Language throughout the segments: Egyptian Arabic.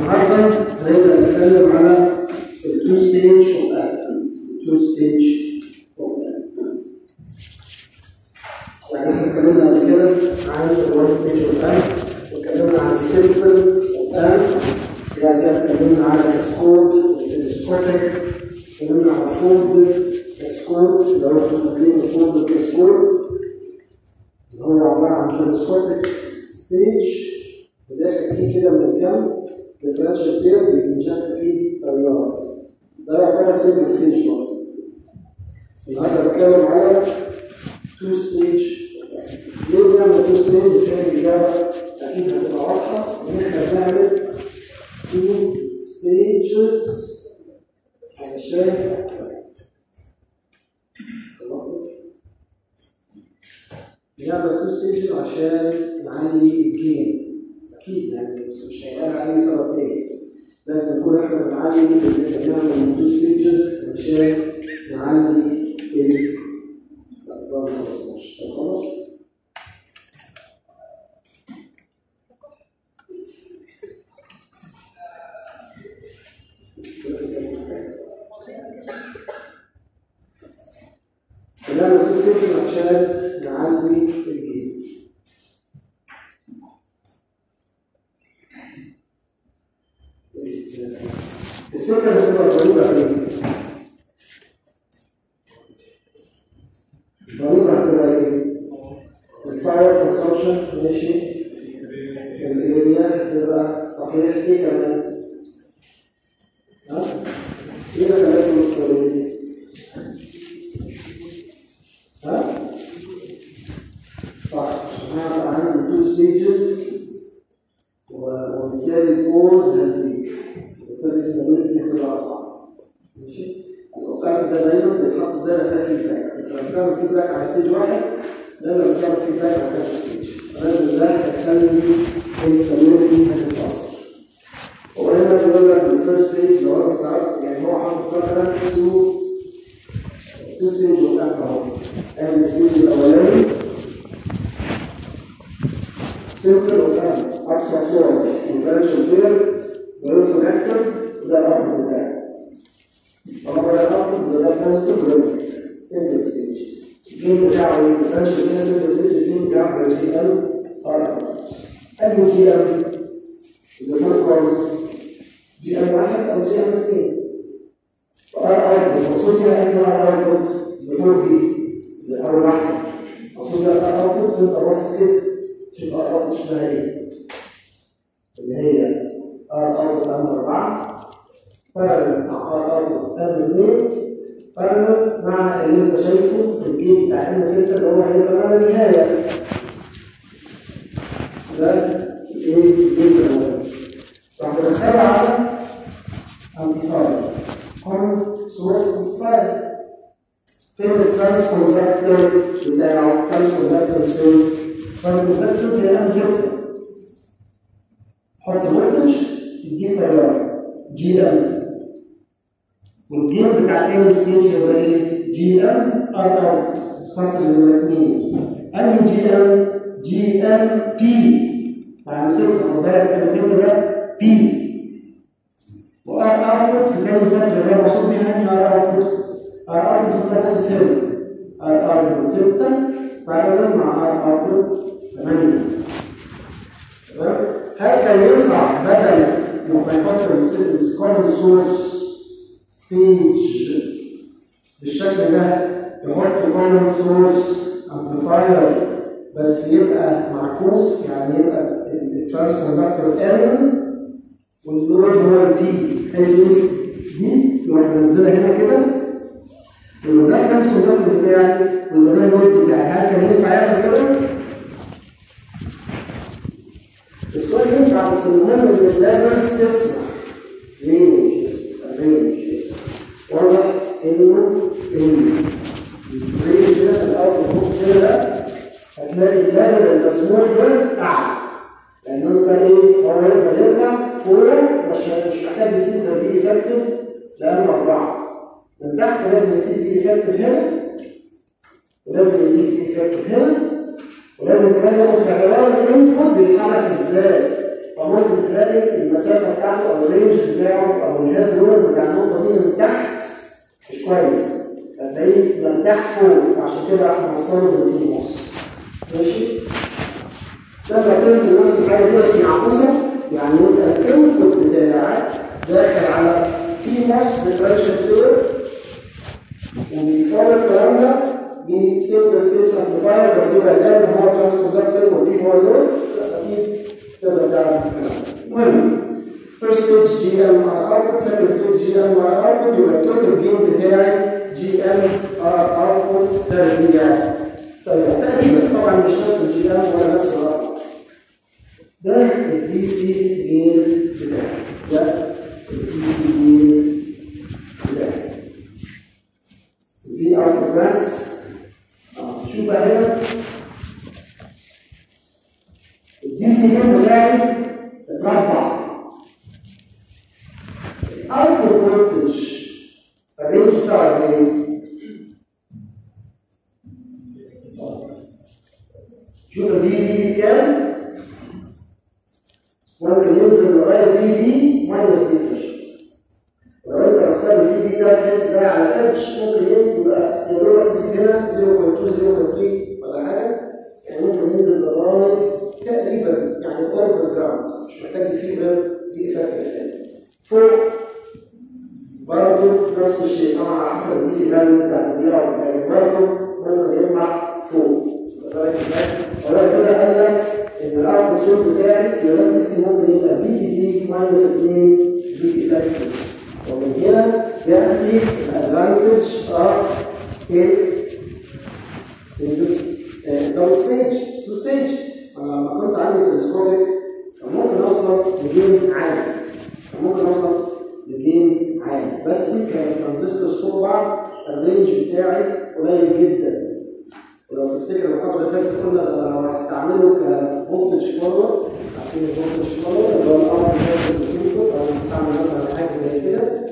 النهارده هنبدا نتكلم على التو ستيج اوف التو ستيج اوف يعني احنا اتكلمنا قبل كده عن الوان ستيج اوف واتكلمنا عن السيمبل اوف بعد كده اتكلمنا على السكور السكوتك اتكلمنا على فولد السكور اللي هو انتوا فاكرين فولد السكور اللي هو عباره عن تلسكوبيك ستيج وداخل فيه كده من الجنب ديفرنشال بير بينشق فيه تيار ده يعتبر سنجل ستيج برضه النهارده بتكلم على تو ستيج ليه بنعمل تو ستيج عشان الاجابه اكيد هتبقى واضحه ان احنا بنعمل تو ستيجز علشان خلصنا بنعمل تو ستيجز عشان نعلي الجين اكيد يعني بس مش هيبقى اي سبب تاني لازم نكون احنا بنعلي بنعمل تو ستيجز عشان نعلي النظام الخاص طب خلاص بنعمل تو ستيجز عشان نعلي الجين الفكرة هتبقى ضرورة ايه؟ ضرورة هتبقى ايه؟ الباور كونسومشن ماشي الاريا هتبقى صحيح ايه كمان؟ ها؟ ايه الخلايا المستوية ها؟ صح عشان انا عندي تو ستيجز وبالتالي الفورز هتزيد وبالتالي الاستابيليتي هتبقى اصعب ماشي الوقائع ده دايما بيتحط دايره فيها فيدباك فانت لما بتعمل فيدباك على ستيج واحد دايما بتعمل فيدباك على كذا ستيج لازم ده هيخلي الاستابيليتي هتتاثر وهنا بيقول لك الفيرست ستيج لو انا استوعبت يعني هو حاطط مثلا تو تو ستيج وبتاع اهو ادي الستيج الاولاني سيمبل وكام اكثر صور ديفرنشال بير ويل كونكتور وده الامر بتاعي طالما ده الامر ده ده بوزيتيف ريليت سنجل ستيج الجين بتاعه ايه ديفرنشال بير سنجل ستيج الجين بتاعه جي ال ار انهي جي ال اللي فوق خالص جي ال واحد او جي ال اثنين ار ار المقصود بيها ان ار ار اللي فوق دي اللي اول واحده المقصود بيها ار ار انت باصص كده تشوف ار ار شبه ايه اللي هي ار ار ام 4 بارل مع ار ار ام 2 بارل مع اللي انت شايفه في الجيم بتاع ام 6 اللي هو هيبقى مع النهايه ده ايه الجيم الاول راح ندخله على امبليفاير كون سورس امبليفاير فين الترانس كونفكتور بتاعه الترانس كونفكتور فين؟ فالكونفكتورز هي ام 6 تحط فولتج تديك تيار جي ام والجيم بتاع تاني ستيج هو ايه؟ جي ام ار ار السطر نمرة 2 انهي جي ام؟ جي ام بي مع مسكت خد بالك ده مسكت ده بي وار اوتبوت في تاني سطر ده مقصود بيها انهي ار اوتبوت؟ ار اوتبوت نفس السر ار اوتبوت 6 بارلل مع ار اوتبوت 8 تمام؟ هل كان ينفع بدل ما يحط الكومن سورس ستيج بالشكل ده يحط كومن سورس امبليفاير بس يبقى معكوس يعني يبقى الترانس كوندكتور ال واللود هو البي بحيث دي يروح منزلها هنا كده يبقى ده الترانس كوندكتور بتاعي ويبقى ده اللود بتاعي هل كان ينفع يعمل كده؟ السؤال ينفع بس المهم ان الليفلز تسمع رينج رينج واضح انه الرينج ده الاوت كده ده هتلاقي الليفل المسموح ده اعلى لان انت ايه هو يقدر يطلع فوق مش مش محتاج يسيب ده في افكتيف لانه اربعه من تحت لازم يسيب في افكتيف هنا ولازم يسيب في افكتيف هنا ولازم كمان ياخد في اعتبار الانبوت بيتحرك ازاي فممكن تلاقي المسافه بتاعته او الرينج بتاعه او الهيد روم بتاع النقطه دي من تحت مش كويس فتلاقيه مرتاح فوق عشان كده راح موصله بالبي ونص ماشي تقدر ترسم نفس الحاجه دي بس معكوسه يعني انت الانبوت بتاعك داخل على بي نص ديفرنشال فلير وبيفور الكلام ده بسيمبل ستيت امبليفاير بس يبقى الان هو ترانس كوندكتور والبي هو اللود اكيد تقدر تعرف الكلام المهم first stage جي ام ار اوتبوت second stage جي ام ار اوتبوت يبقى التوتال جين بتاعي جي ام ار اوتبوت تربيع طيب تقريبا طبعا مش نفس الجي ام ولا نفس الرقم ده الدي سي جين بتاعي ده الدي سي جين بتاعي في اوتبوت بانكس شوف بقى هنا الدي سي جين بتاعي اتربع الاوتبوت فولتج الرينج بتاعه ايه؟ شوف الفي بي كام؟ ممكن ينزل لغايه في بي ماينس بي ثريشولد لو انت مختار الفي بي ده بحيث ده على الاتش ممكن يبقى يا دوبك تسيب هنا 0.2 0.3 ولا حاجه يعني ممكن ينزل لغايه تقريبا يعني اوربن جراوند مش محتاج يسيب غير في افكت فوق برضه نفس الشيء طبعا على حسب الدي سي فاليو بتاع الدقيقه بتاعي برضه ممكن يطلع فوق لغايه هو كده قال لك ان الاوتبوت سورس بتاعي سيرتيفيكي ممكن يبقى في دي دي ماينس 2 في افكتيف ومن هنا ياتي الادفانتج اوف سنجل دبل ستيج تو ستيج انا لما كنت عندي تلسكوبيك كان ممكن اوصل لجين عالي كان ممكن اوصل لجين عالي بس كان الترانزستورز فوق بعض الرينج بتاعي قليل جدا ولو تفتكر المحاضره اللي فاتت قلنا لو هستعمله كفولتج فولور عارفين الفولتج فولور اللي هو الاول انبوت او هنستعمل مثلا حاجه زي كده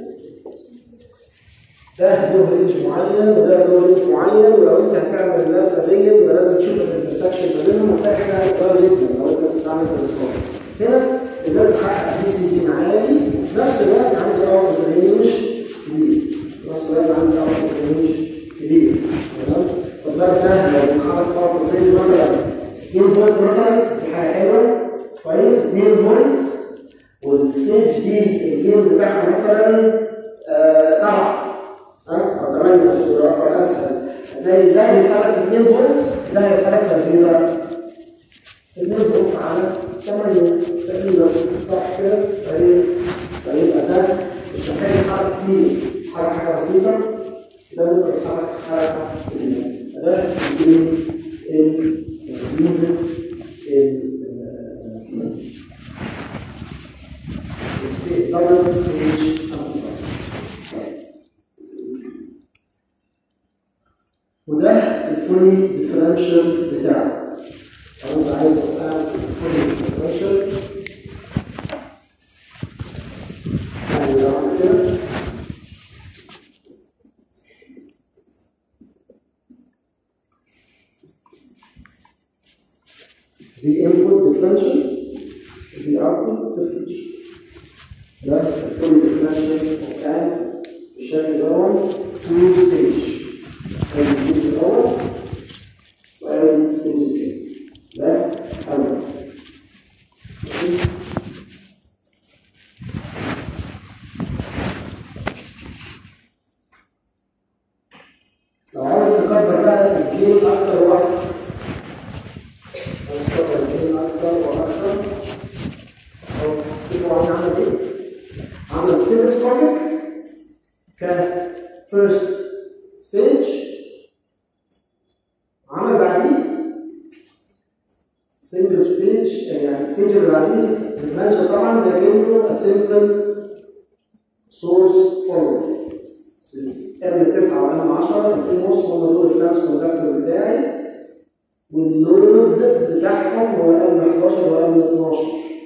ده له رينج معين وده له رينج معين ولو انت هتعمل اللفه ديت يبقى لازم تشوف الانترسكشن ما بينهم وتلاقي حاجه قويه جدا لو انت بتستعمل تلسكوب هنا قدرت احقق دي سي دي عالي في نفس الوقت عندي اوت رينج كبير في نفس الوقت عندي اوت رينج كبير تمام فالضرب ده لو بنحرك اوت رينج مثلا 2 فولت مثلا دي حاجه حلوه كويس 2 فولت والستيج دي الجيم بتاعها مثلا 7 او 8 عشان يبقى رقم اسهل هتلاقي ده بيتحرك 2 فولت ده هيتحرك قد ايه بقى؟ 2 فولت على 8 تقريبا صح كده؟ طيب فيبقى ده مش محتاج يتحرك كتير يتحرك حاجه بسيطه ده ممكن يتحرك حركه كبيره ده يجيب الميزه double stage وده الفولي ديفرنشال بتاعه لو انت عايز تعمل فولي ديفرنشال يعني لو عملت كده دي انبوت ديفرنشال دي اوتبوت ديفرنشال ده الفولي ديفرنشال وكان بالشكل دوت تو ستيج ادي الستيج الاول وادي الستيج الثاني ده اول لو عاوز تكبر بقى الجيم اكتر واكتر عاوز تكبر الجيم اكتر واكتر او شوفوا احنا عمل ايه عمل تلسكوبيك كفيرست ستيج عمل بعديه سنجل ستيج يعني الستيج اللي بعديه ديفرنشال طبعا لكنه سمبل سورس فولور ام 9 وام 10 الاثنين ونص هم دول الترانس كوندكتور بتاعي واللود بتاعهم هو ام 11 وام 12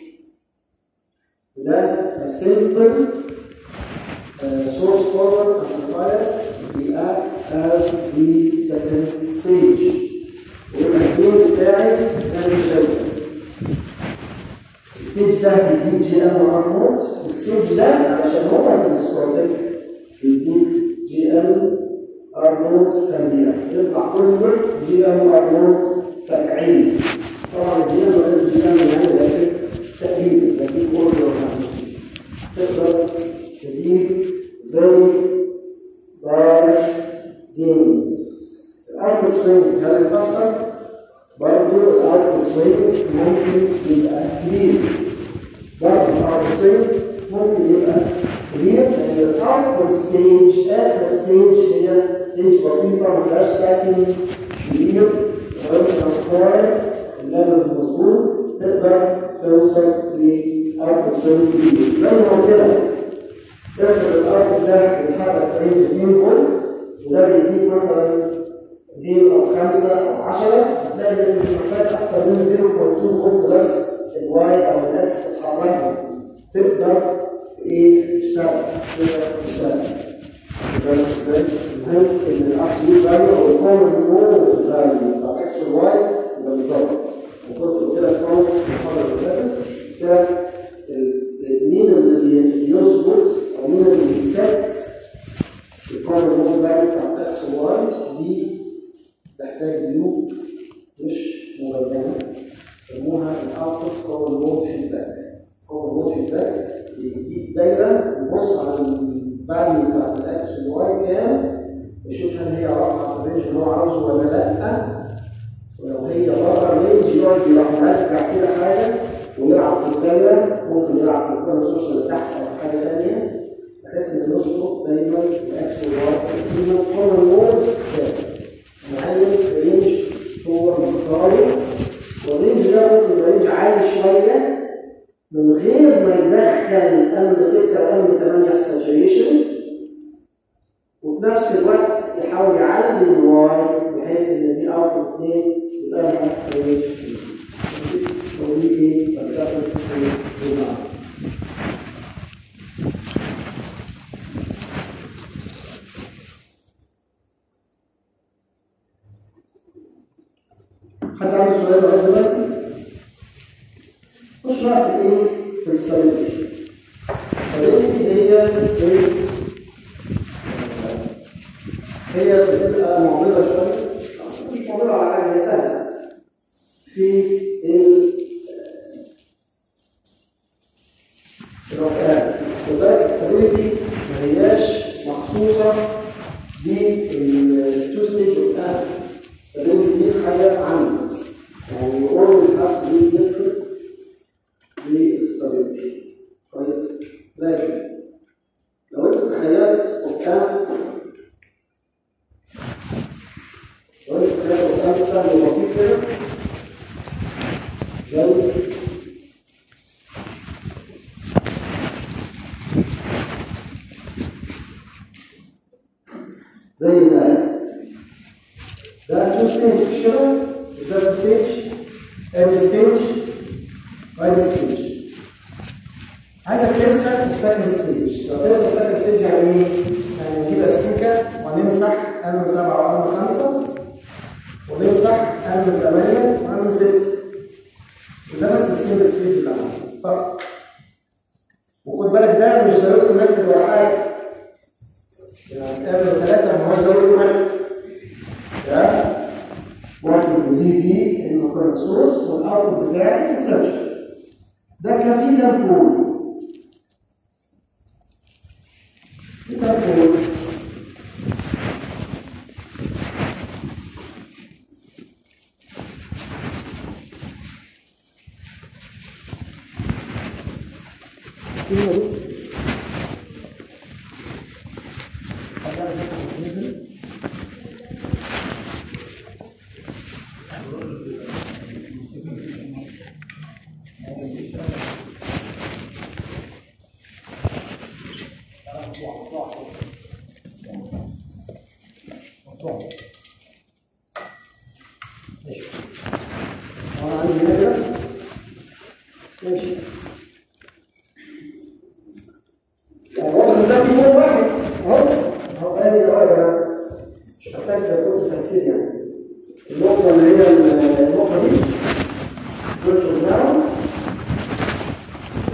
ده simple uh, source forward amplifier react as the second stage ويبقى الجين بتاعي ده مش الستيج ده بيديك جي ام ار نوت الستيج ده علشان هو السكوتك بيديك جي ام ار نوت تربيع يطلع كله جي ام ار نوت تفعيل طبعا الجي ام ار جي ام يعني لكن تقريبا لكن كله تقدر تجيب very large gains الاوتبوت سوينج هل يتأثر؟ برضه الاوتبوت سوينج ممكن يبقى كبير برضه الاوتبوت سوينج ممكن يبقى كبير لان الاوتبوت ستيج اخر ستيج هي ستيج بسيطه ما فيهاش ساكن كبير وانت تختار الليفلز مظبوط تقدر توصل لاوتبوت سوينج كبير زي ما قلت لك افرض الاوتبوت ده بيتحرك في رينج 2 فولت وده بيديك مثلا 2 او 5 او 10 هتلاقي ان مش محتاج اكتر من 0.2 فولت بس الواي او الاكس تتحرك تقدر ايه تشتغل تقدر تشتغل فاهم ازاي؟ المهم ان الابسوليوت فاليو او الكومن مود فاليو بتاع اكس والواي يبقى بيظبط وكنت قلت لك خالص في المحاضره اللي فاتت قلت لك مين اللي بيظبط او مين اللي بيست الكومن مود فاليو بتاع اكس وواي دي تحتاج لوب مش مبينه يسموها الاوتبوت كومن مود فيدباك كومن مود فيدباك بيجيب دايره يبص على الفاليو بتاعت الاكس والواي كام يشوف هل هي واقعه في الرينج اللي هو عاوزه ولا لا ولو هي بره الرينج يقعد يروح مرجع كده حاجه ويلعب في الدايره ممكن يلعب في الكون سورس اللي تحت او حاجه ثانيه بحيث ان نظبط دايما الاكس والواي اسمه كومن مود ثابت معين رينج هو مختاره والرينج ده ممكن يبقى رينج عالي شويه من غير ما يدخل ام 6 او ام 8 في ساتوريشن وفي نفس الوقت يحاول يعلي الواي بحيث ان دي اوتبوت 2 يبقى لها رينج ودي ايه فلسفه الديزاين حد عنده سؤال لغايه دلوقتي؟ خش بقى في ايه؟ في السبيلتي. السبيلتي هي هي هي بتبقى معضله شويه مش معضله على حاجه هي سهله في ال الركاب خد بالك الستابيليتي ما هياش مخصوصه بالتو ستيج اوف الستابيليتي دي حاجه عامه يعني you always have to be different للستابيليتي كويس لكن لو انت تخيلت قدام لو انت تخيلت قدام سهل وبسيط كده زي زي ده ده تو ستيج مش كده مش ده تو ستيج ادي ستيج وادي ستيج عايزك تنسى السكند ستيج لو تنسى السكند ستيج يعني ايه؟ يعني نجيب استيكه ونمسح ام 7 وام 5 ونمسح ام 8 وام 6 وده بس السنجل ستيج اللي عندي فقط وخد بالك ده مش دايود كونكتد ولا حاجه يعني ام 3 ما هوش دايود كونكتد ده واصل في بي انه كورنت سورس والاوتبوت بتاعي ريفلكشن ده كان فيه كام بول؟ في كام بول؟ ماشي وانا عندي هنا كده ماشي يعني واضح ان ده في يوم واحد اهو اهو ادي الاول مش محتاج كل تفكير يعني النقطة اللي هي النقطة دي فيرتشوال ناو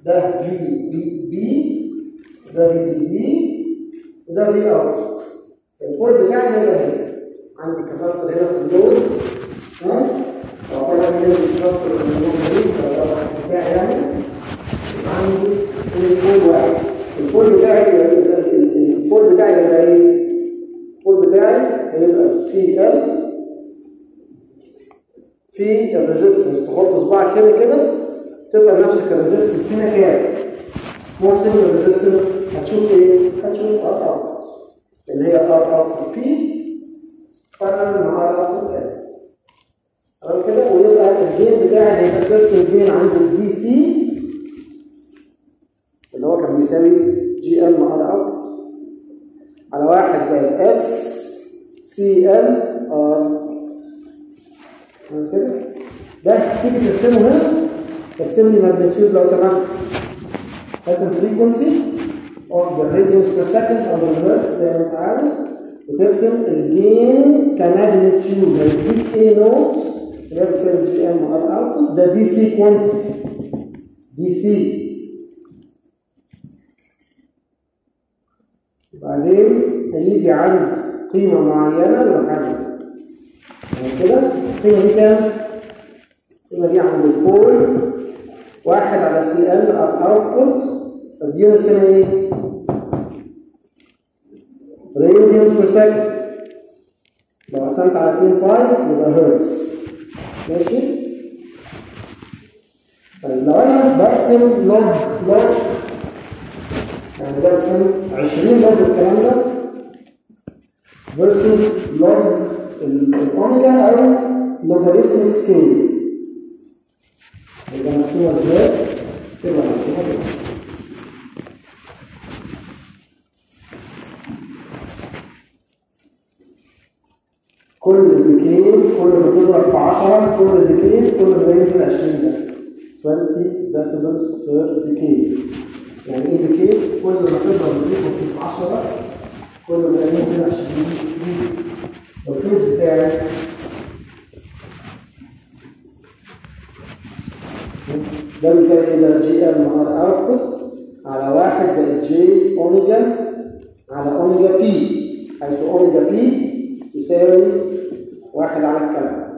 ده في بي بي وده في دي دي وده في اوت البول بتاعي هيبقى هنا عندي كباستر هنا في اللود ها وطبعا هنا الكباستر في اللود دي بتاعي يعني يبقى عندي البول واحد البول بتاعي البول بتاعي هيبقى ايه؟ البول بتاعي هيبقى سي ال في الريزستنس تحط صباعك هنا كده تسال نفسك الريزستنس هنا كام؟ سمول سيجنال ريزستنس هتشوف ايه؟ هتشوف ار اوت اللي هي ار اوت بي فانا مع ار اوت ال تمام كده ويبقى الجين بتاعي هيبقى سيركل جين عند الدي سي اللي هو كان بيساوي جي ال مع ار اوت على واحد زي الاس سي ال ار تمام كده ده تيجي ترسمه هنا ترسم لي ماجنتيود لو سمحت رسم فريكونسي of the radians per second of the hertz زي ما انت عاوز وترسم الجين كماجنتيود هيديك ايه نوت اللي هي بتساوي جي ام ار اوتبوت ده دي سي كوانتيتي دي سي وبعدين هيجي عند قيمة معينة ويحدد يعني كده القيمة دي كام؟ القيمة دي عند الفول واحد على سي ال اوتبوت اليونت هنا ايه؟ راديانز بير سكند لو قسمت على 2 باي يبقى هرتز ماشي؟ طيب لو انا برسم لوج لوج يعني برسم 20 لوج الكلام ده versus log الاوميجا او لوغاريتميك سكيل يبقى مكتوبه ازاي؟ تبقى مكتوبه كده كل ديكين كل ما تضرب في 10 كل ديكين كل ما ينزل 20 بس 20 decibels per decade يعني ايه ديكين؟ كل ما تضرب الفريكونسي في 10 كل ما ينزل 20 الفيز بتاعي ده بيساوي ايه ده جي ام ار اوتبوت على واحد زائد جي اوميجا على اوميجا بي حيث اوميجا بي يساوي واحد على الكلام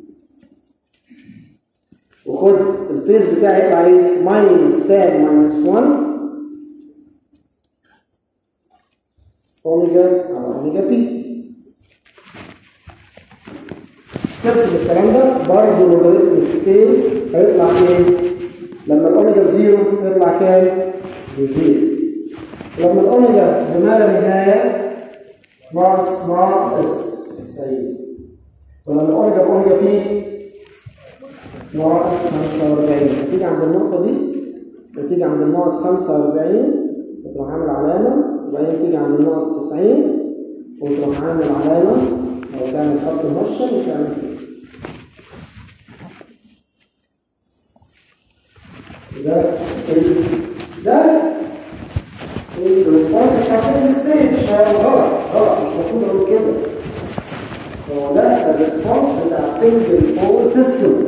وخد الفيز بتاعي يطلع ايه ماينس تان ماينس 1 اوميجا على اوميجا بي نفس الكلام ده برضه لوغاريتم سكيل هيطلع كام؟ لما الاوميجا بزيرو يطلع كام؟ بزيرو لما الاوميجا بما لا نهايه ناقص ناقص سيد ولما الاوميجا باوميجا بي ناقص 45 تيجي عند النقطه دي وتيجي عند الناقص 45 وتروح عامل علامه وبعدين تيجي عند الناقص 90 وتروح عامل علامه او تعمل خط مؤشر وتعمل كده ده ده الريسبونس بتاع الستيج هو غلط غلط مش المفروض اقول كده هو ده الريسبونس بتاع سنجل فول سيستم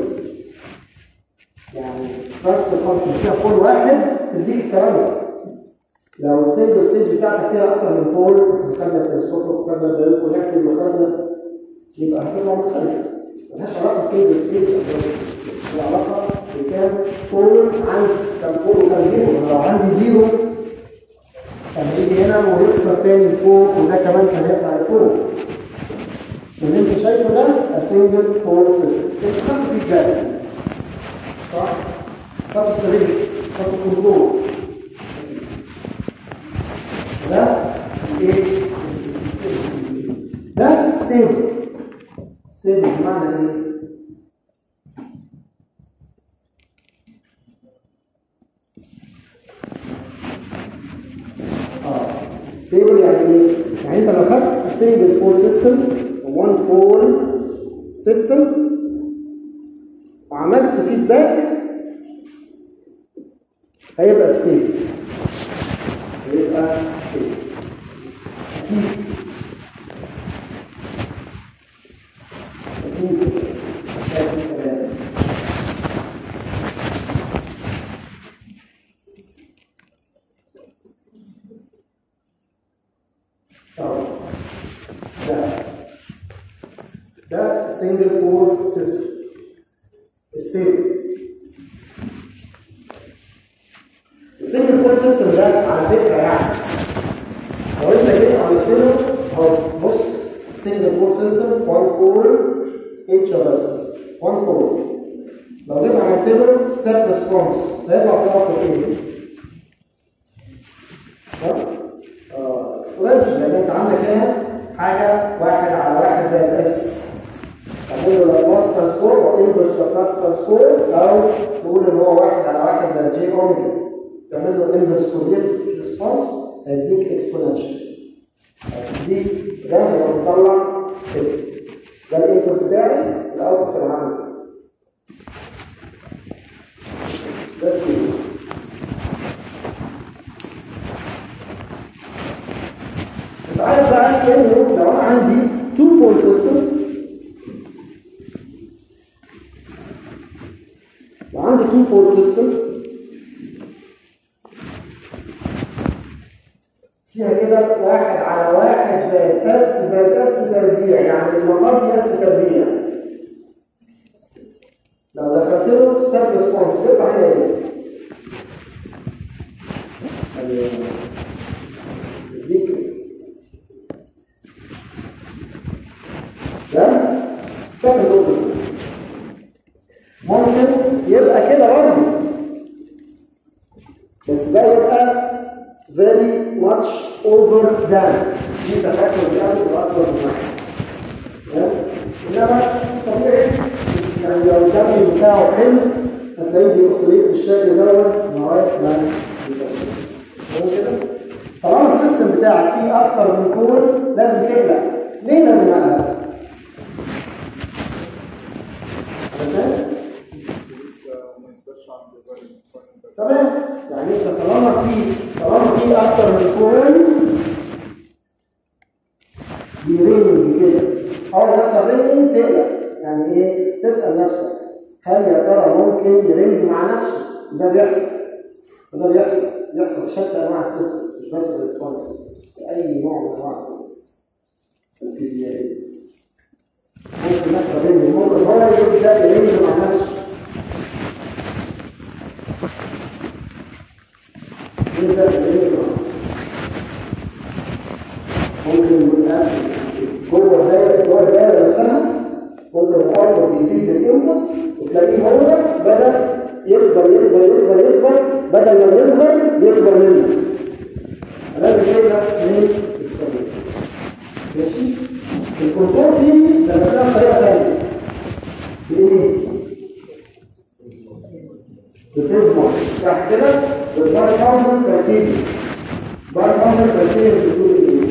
يعني فاست فانكشن فيها فول واحد تديك الكلام ده لو السنجل ستيج بتاعتك فيها اكتر من فول وخدنا التلسكوب وخدنا البيوت ونكتب وخدنا يبقى هتبقى مختلفه ملهاش علاقه سنجل ستيج العلاقه بكام فول عندي كان فول وكان زيرو لو عندي زيرو كان يجي هنا ويكسر تاني فوق وده كمان كان هيطلع لفوق اللي انت شايفه ده اسنجل فول سيستم الخط في الجاي صح؟ خط استريت خط كنترول ده ايه؟ ده ستيبل ستيبل بمعنى ايه؟ ستيبل يعني ايه؟ يعني انت لو خدت سنجل بول سيستم وان بول سيستم وعملت فيدباك هيبقى ستيبل هيبقى ستيبل اكيد اكيد شايف الكلام single pole system stable السنجل بول سيستم ده على فكره يعني لو انت جيت عملت له اهو بص سنجل بول سيستم 1 كور اتش بس 1 كور لو جيت عملت له ستيب ريسبونس هيطلع بتاعه ايه؟ اكسبوننشال لان انت عندك هنا حاجه واحد على واحد زي الاس تعمل له لابلاس ترانسفورم وانفرس لابلاس ترانسفورم او تقول ان هو واحد على واحد زي جي اوميجا تعمل له انفرس فورير ريسبونس هيديك اكسبوننشال هيديك ده هيبقى مطلع كده ده الانبوت بتاعي الاوتبوت اللي هعمل ده كده انت عارف بقى انه لو انا عندي 2 بول سيستم لو عندي 2 بول سيستم فيها كده واحد على واحد زائد اس زائد اس تربيع يعني المقام فيه اس تربيع لو دخلت له ستيب ريسبونس بيطلع هنا ايه؟ يديك ده سكند اوردر ممكن يبقى كده برضه بس ده يبقى very much over than دي تفاكر بتاعته اكبر من واحد انما طبيعي يعني لو الدم بتاعه حلو هتلاقيه بيوصليك بالشكل دوت لغايه ما يتم كده طالما السيستم بتاعك فيه اكتر من كور لازم تقلق ليه لازم اقلق؟ تمام يعني انت طالما في طالما في اكتر من كون بيرنج كده اول ما يحصل رينج تقلق يعني ايه تسال نفسك هل يا ترى ممكن يرنج مع نفسه ده بيحصل وده بيحصل بيحصل في شتى انواع السيستمز مش بس الالكترونيك سيستمز في اي نوع من انواع السيستمز الفيزيائيه ممكن يحصل رينج ممكن هو يبدا يرنج مع نفسه يبدا يرنج مع نفسه ممكن يبقى جوه الدايره جوه الدايره نفسها ممكن الاوتبوت بيفيد الانبوت وتلاقيه هو بدا يكبر يكبر يكبر يكبر بدل ما يصغر يكبر منه لازم كده من الصغير ماشي الكنترول دي لما تلاقي طريقه ثانيه بايه؟ بتظبط تحت كده بالبار كاونسل كرايتيريا بار كاونسل كرايتيريا بتقول ايه؟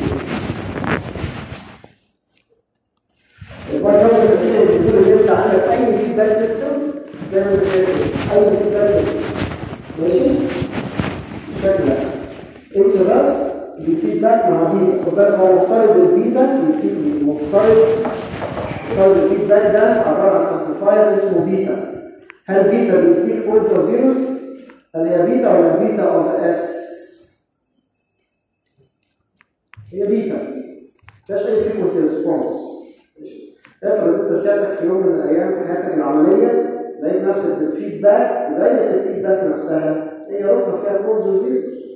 البار كاونسل كرايتيريا بتقول ان انت عندك اي فيدباك سيستم زي ما انت شايف اي فيدباك سيستم ماشي؟ شكلك انت بس الفيدباك مع بيتا خد بالك هو مفترض البيتا مفترض مفترض الفيدباك ده عباره عن امبليفاير اسمه بيتا هل بيتا بيديك بوينتس او زيروز؟ هل هي بيتا ولا بيتا اوف اس؟ هي بيتا مفيهاش اي فريكونسي ريسبونس افرض انت ساعتك في يوم من الايام في حياتك العمليه لقيت نفسك بالفيدباك ودايره الفيدباك نفسها هي رفضه فيها بوينتس وزيروز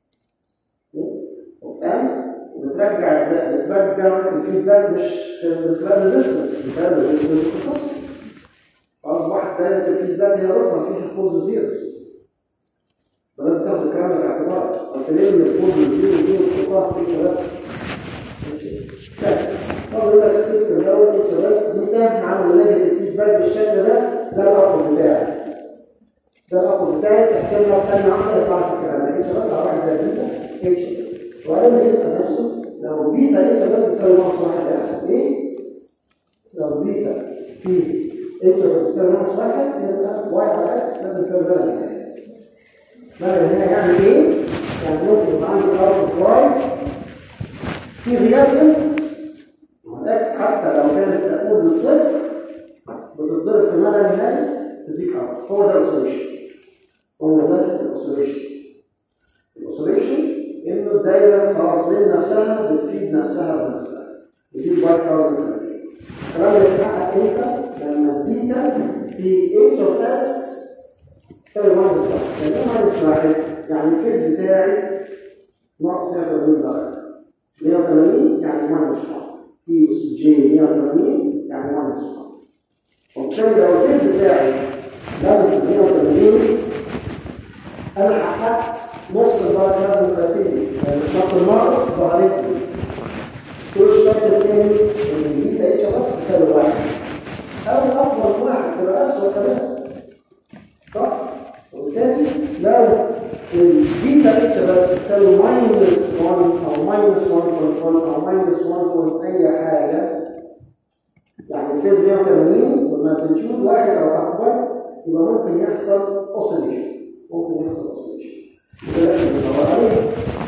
تمام وبترجع بترجع الفيدباك مش بتلاقي ريزيستنس بتلاقي ريزيستنس بتفصل فاصبحت دايره الفيدباك هي رفضه فيها بوز وزيروز فلازم تاخد الكلام ده في اعتبارك الفيلم من البوز والزيرو دي وتحطها في كيسه بس طب يقول لك السيستم دوت كيسه بس دي ده عامل نتيجه الفيدباك بالشكل ده ده الاقوى بتاعي ده الاقوى بتاعي تحسب له ثانيه واحده يطلع في الكلام ده كيسه بس على واحد زي بيتا كيسه بس وبعدين يسال نفسه لو بيتا كيسه بس تساوي ناقص واحد هيحصل ايه؟ لو بيتا في اتش بس تساوي ناقص واحد يبقى واي على اكس لازم تساوي بلد النهايه. بلد النهايه يعني ايه؟ يعني ممكن يبقى عندي اوت واي في غياب انبوت الاكس حتى لو كانت تقول بالصفر بتتضرب في المدى النهائي تديك اوت هو ده الاوسيليشن هو ده الاوسيليشن الاوسيليشن انه الدايره خلاص من نفسها بتفيد نفسها بنفسها ودي الباي كاوزن الكلام اللي بيتحقق بيتحقق امتى؟ لما البيتا في اتش اوف اس تساوي 1 واحد يعني ايه 1 واحد؟ يعني الفيز بتاعي ناقص 180 درجه 180 يعني 1 واحد اي اس جي 180 يعني 1 واحد وبالتالي لو الفيز بتاعي لابس 180 انا حققت نص الدرجه لازم 30 لان الشرط الناقص ظهرت لي كل الشرط الثاني ان البيتا اتش بس تساوي واحد او افضل واحد تبقى اسوء كمان صح؟ وبالتالي لو البيتا اتش بس تساوي ماينس 1 او ماينس 1.1 او ماينس 1. اي حاجه يعني الفيز 180 والماجنتيود واحد او اكبر يبقى ممكن يحصل اوسيليشن ممكن يحصل اوسيليشن ده اللي بندور عليه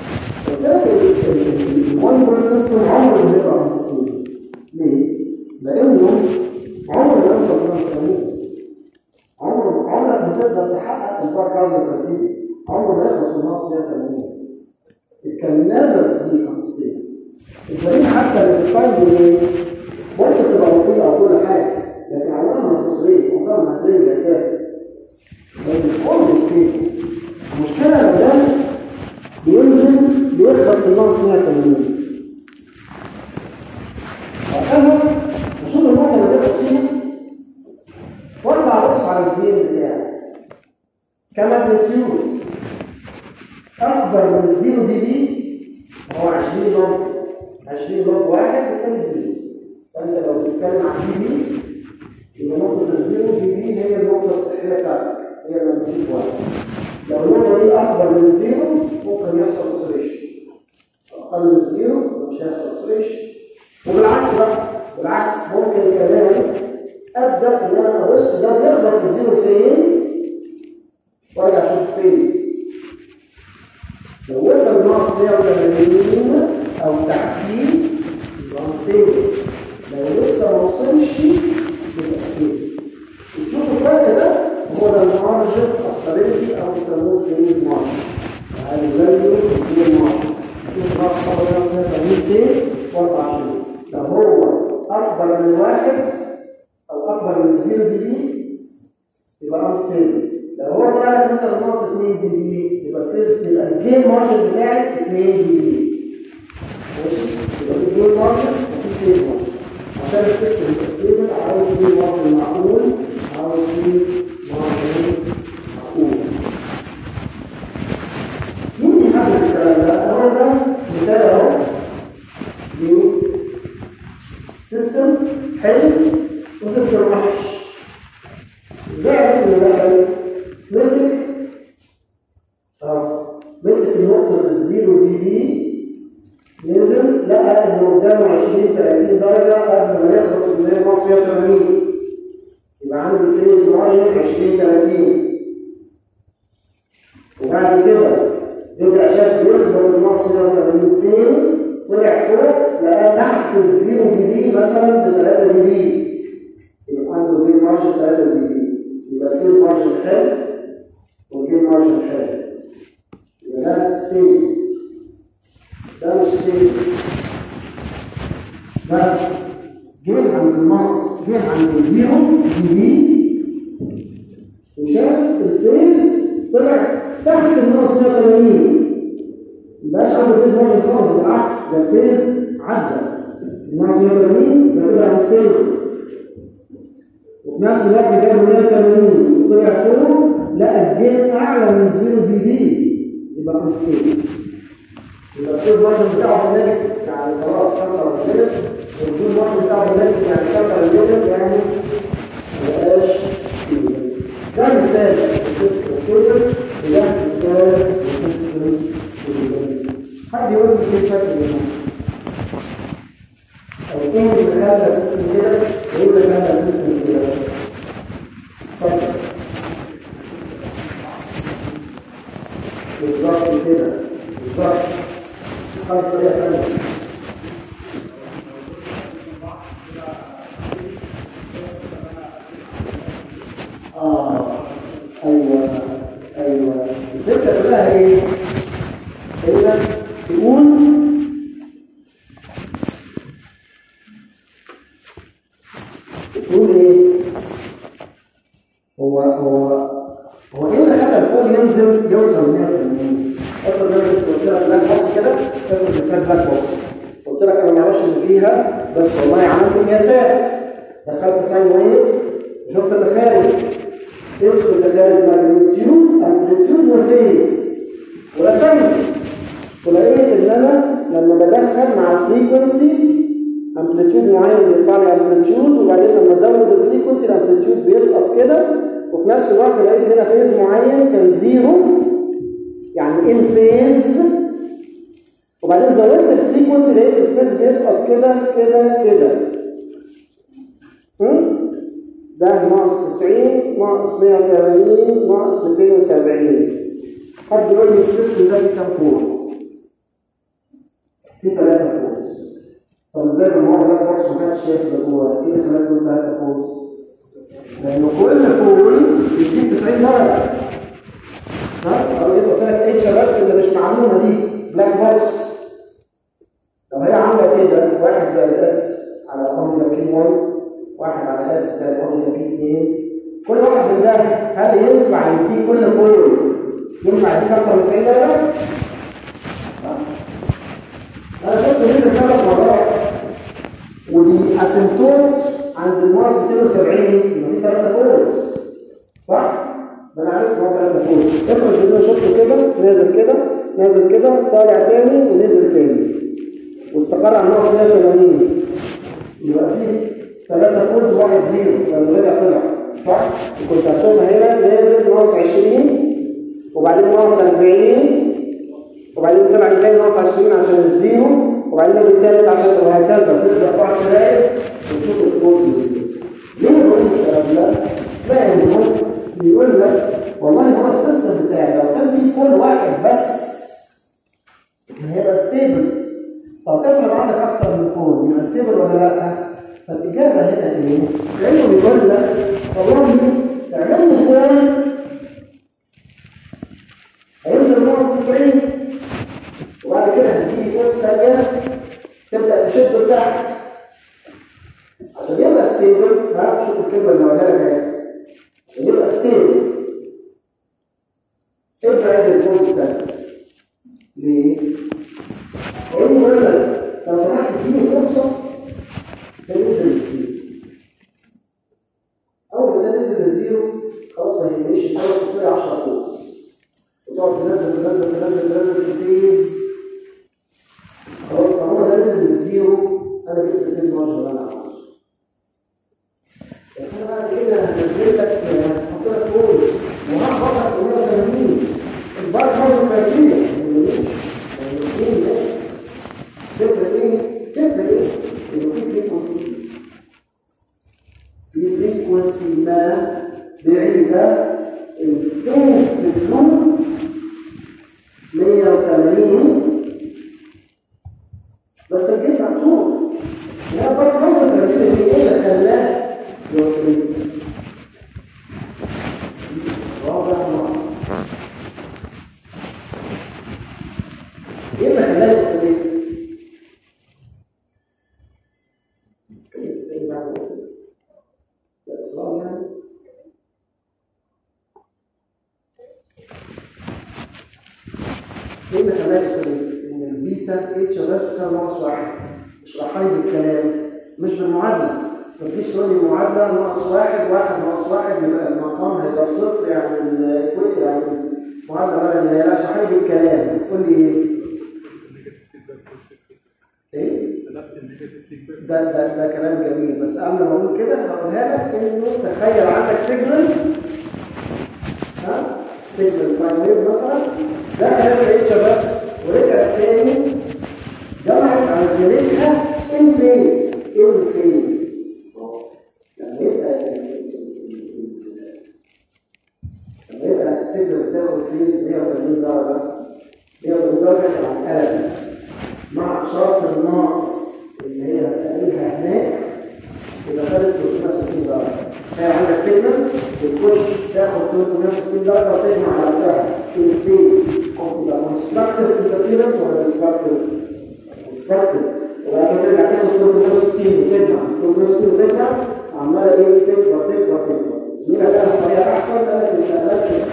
الوان بول سيستم عمره ما يبقى مستقيم ليه؟ لانه عمره ما يوصل ل 180 عمره عمرك ما تقدر تحقق البار كازا ترتيبي عمره ما يخلص من ناقص 180 It can never be unstable الدليل حتى اللي بتفايند ايه؟ ممكن تبقى بطيئه او كل حاجه لكن عمرها ما تصريف عمرها ما هترجع اساسا بس مش always كده المشكله لو ده بينزل بيخبط في الناقص 180 وقتها بشوف النقطه اللي بيخبط فيها وارجع ابص على الجين بتاعي كماجنتيود اكبر من الزيرو دي بي هو 20 لوج 20 لوج واحد بتساوي زيرو فانت لو بتتكلم عن دي بي يبقى نقطه الزيرو دي بي هي النقطه الصحيه بتاعتك هي الماجنتيود واحد لو النقطه دي اكبر من الزيرو ممكن يحصل اوسيليشن اقل من الزيرو مش هيحصل اوسيليشن وبالعكس بقى بالعكس ممكن كمان ابدا ان انا ابص ده بيخبط الزيرو فين وارجع اشوف فيز لو وصل ناقص 180 او تحتيه يبقى ستيبل لو لسه ما وصلش يبقى ستيبل وتشوفوا الفرق ده هو ده المارجن اوف او يسموه فيز مارجن يعني زيه الفيز مارجن شوف راس طبعا 180 24 لو هو اكبر من واحد او اكبر من الزيرو دي بي يبقى انستيبل لو هو طلع لك مثلا ناقص 2 دي بي يبقى الفيز يبقى الجيم مارجن بتاعي 2 دي بي ماشي يبقى الجيم مارجن وفي جيم مارجن عشان السيستم يبقى ستيبل عاوز جيم مارجن معقول عاوز جيم مارجن معقول مين يحدد الكلام ده؟ هو ده مثال اهو نيو سيستم حلو وسيستم وحش ازاي عرفت ان ده حلو؟ مسك اه مسك نقطة الزيرو دي بي نزل لقى ان قدامه 20 30 درجة قبل ما يخبط في البداية ناقص 180 يبقى عندي فيز مارجن 20 30 وبعد كده رجع شاف بيخبط الناقص 180 فين؟ طلع فوق لقى تحت الزيرو دي بي مثلا ب 3 دي بي يبقى عنده جيم مارجن 3 دي بي يبقى الفيز مارجن حلو والجيم مارجن حلو يبقى ده ستيبل ده مش ستيبل ده جه عند الناقص جه عند الزيرو دي بي وشاف الفيز طلع تحت الناقص 180 مبقاش عنده فيز مارجن خالص بالعكس ده الفيز عدى الناقص 180 ده طلع ستيبل وفي نفس الوقت جاب 180 وطلع فوق لقى الجين اعلى من الزيرو دي بي يبقى انستيبل يبقى الفيز مارجن بتاعه في النيجاتيف يعني خلاص كسر النيجاتيف والجين مارجن بتاعه في النيجاتيف يعني كسر النيجاتيف يعني ما بقاش ستيبل ده مثال السيستم ستيبل وده مثال السيستم ستيبل حد يقول لي ايه شكل هنا او ايه اللي خلى السيستم كده وايه اللي خلى السيستم كده اتفضل بالظبط كده بالظبط خد طريقه ثانيه اه ايوه ايوه الفكره كلها ايه؟ انك تقول تقول هو ايه اللي خلى البول ينزل يوصل 180 افرض انا كنت قلت لك بلاك بوكس كده افرض ان كانت بلاك بوكس قلت لك انا ما اعرفش اللي فيها بس والله عملت قياسات دخلت ساين ويف وشفت اللي خارج اسم اللي خارج ماجنتيود امبليتيود وفيز ورسمت ولقيت ان انا لما بدخل مع الفريكونسي امبليتيود معين بيطلع لي امبليتيود وبعدين لما ازود الفريكونسي الامبليتيود بيسقط كده وفي نفس الوقت لقيت هنا فيز معين كان زيرو يعني ان فيز وبعدين زودت الفريكونسي لقيت الفيز بيسقط كده كده كده هم؟ ده ناقص 90 ناقص 180 ناقص 270 حد يقول لي السيستم ده فيه كام كور؟ فيه ثلاثة كورز طب ازاي لما هو بلاك بوكس ما كانش شايف اللي جوه؟ ايه اللي خلاك تقول ثلاثة كورز؟ لأن كل كور بيزيد 90 درجة ها؟ أو إيه قلت لك اتش بس اللي مش معلومة دي بلاك بوكس لو هي عاملة كده واحد زي الاس على اوميجا بي 1 واحد على اس زي الاوميجا بي 2 كل واحد من ده هل ينفع يديك كل كور ينفع يديك اكتر من 90 درجة؟ انا شفت نزل ثلاث مرات ودي اسيمتوت عند الماس 72 يبقى في ثلاثة كورز صح؟ ما انا عرفت ان هو ثلاثة كورز افرض ان انا شفته كده نازل كده نازل كده طالع تاني ونزل تاني واستقر على الماس 180 يبقى في ثلاثة كورز واحد زيرو لما رجع طلع صح؟ وكنت هتشوفها هنا نازل ناقص 20 وبعدين ناقص 40 وبعدين طلع تاني ناقص 20 عشان الزيرو وبعدين نازل تالت عشان وهكذا تبدا تقعد تراقب وتشوف الكورس ليه بقول الكلام ده؟ تلاقي ان هو بيقول لك والله هو السيستم بتاعي لو كان فيه كل واحد بس كان هيبقى ستيبل طب افرض عندك اكتر من كون يبقى ستيبل ولا لا؟ فالاجابه هنا ايه؟ لانه بيقول لك والله اعمل لي كون هينزل ناقص 90 وبعد كده هتيجي كورس ثانيه تبدا تشد لتحت عشان يبقى ستيبل ها شوف الكلمه اللي هقولها لك اهي عشان يبقى ستيبل ابعد الكورس ده ليه؟ لانه بيقول لك لو سمحت اديني فرصه تنزل الزيرو اول ما ده نزل الزيرو خلاص ما يهمنيش انت تحط لي 10 كورس وتقعد تنزل تنزل تنزل تنزل في الفيز خلاص طالما ده نزل الزيرو انا جبت الفيز مارجن اللي انا عاوزه بس انا بعد كده هنزل لك هحط لك كود وهخبطك 180 البارك مارجن كرايتيريا تفرق ايه؟ تفرق ايه؟ يبقى في فريكونسي في فريكونسي ما بعيدة الفيز بتكون 180 بس الجيت مقطوع يا برضه حصل ترتيب ايه اللي خلاه يوصل رابع مرة ايه اللي خلاه يوصل ده اصرار يعني ايه اللي خلاك ان البيتا اتش بس تساوي ناقص واحد اشرحها لي بالكلام مش بالمعادله مفيش تقول لي معادله ناقص واحد واحد ناقص واحد يبقى المقام هيبقى بصفر يعني ال يعني المعادله ولا اللي هي لا اشرحها لي بالكلام تقول لي ايه؟ ايه؟ ده ده ده كلام جميل بس قبل ما اقول كده هقولها لك انه تخيل عندك سيجنال ها سيجنال ساين ويف مثلا ده كلام اتش بس ورجع تاني جمعت على زميلتها ان فيز ان فيز لما يبقى لما يبقى السيجنال بتاخد فيز 180 درجه 180 درجه عن قلبت مع شرط الناقص اللي هي هتلاقيها هناك يبقى خدت 360 درجه هي عندك سيجنال بتخش تاخد 360 درجه وتجمع على وقتها في الفيز يبقى constructive interference ولا destructive؟ constructive وبعد كده ترجع تاخد 360 وتجمع 360 وتجمع عماله ايه تكبر تكبر تكبر زميلها لقاها طريقه احسن قال لك انت قلبت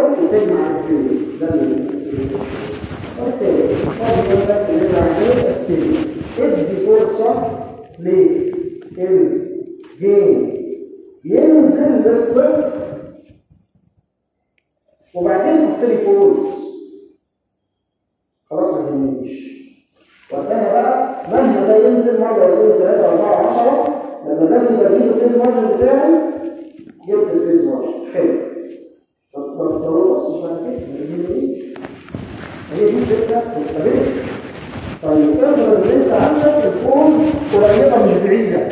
وتجمع الفيز ده اللي اوكي طب يقول لك اللي انا عايزه السيل ادي فرصه للجين ينزل للصفر وبعدين حط لي فولس خلاص ما يهمنيش وقتها بقى مهما ده ينزل مره يقول 3 4 10 لما باجي بجيب الفيز مارجن بتاعي جبت الفيز مارجن حلو ما تتطرقش عشان كده ما يهمنيش هي دي الفكره مستمره طيب افرض ان انت عندك الفول قريبه مش بعيده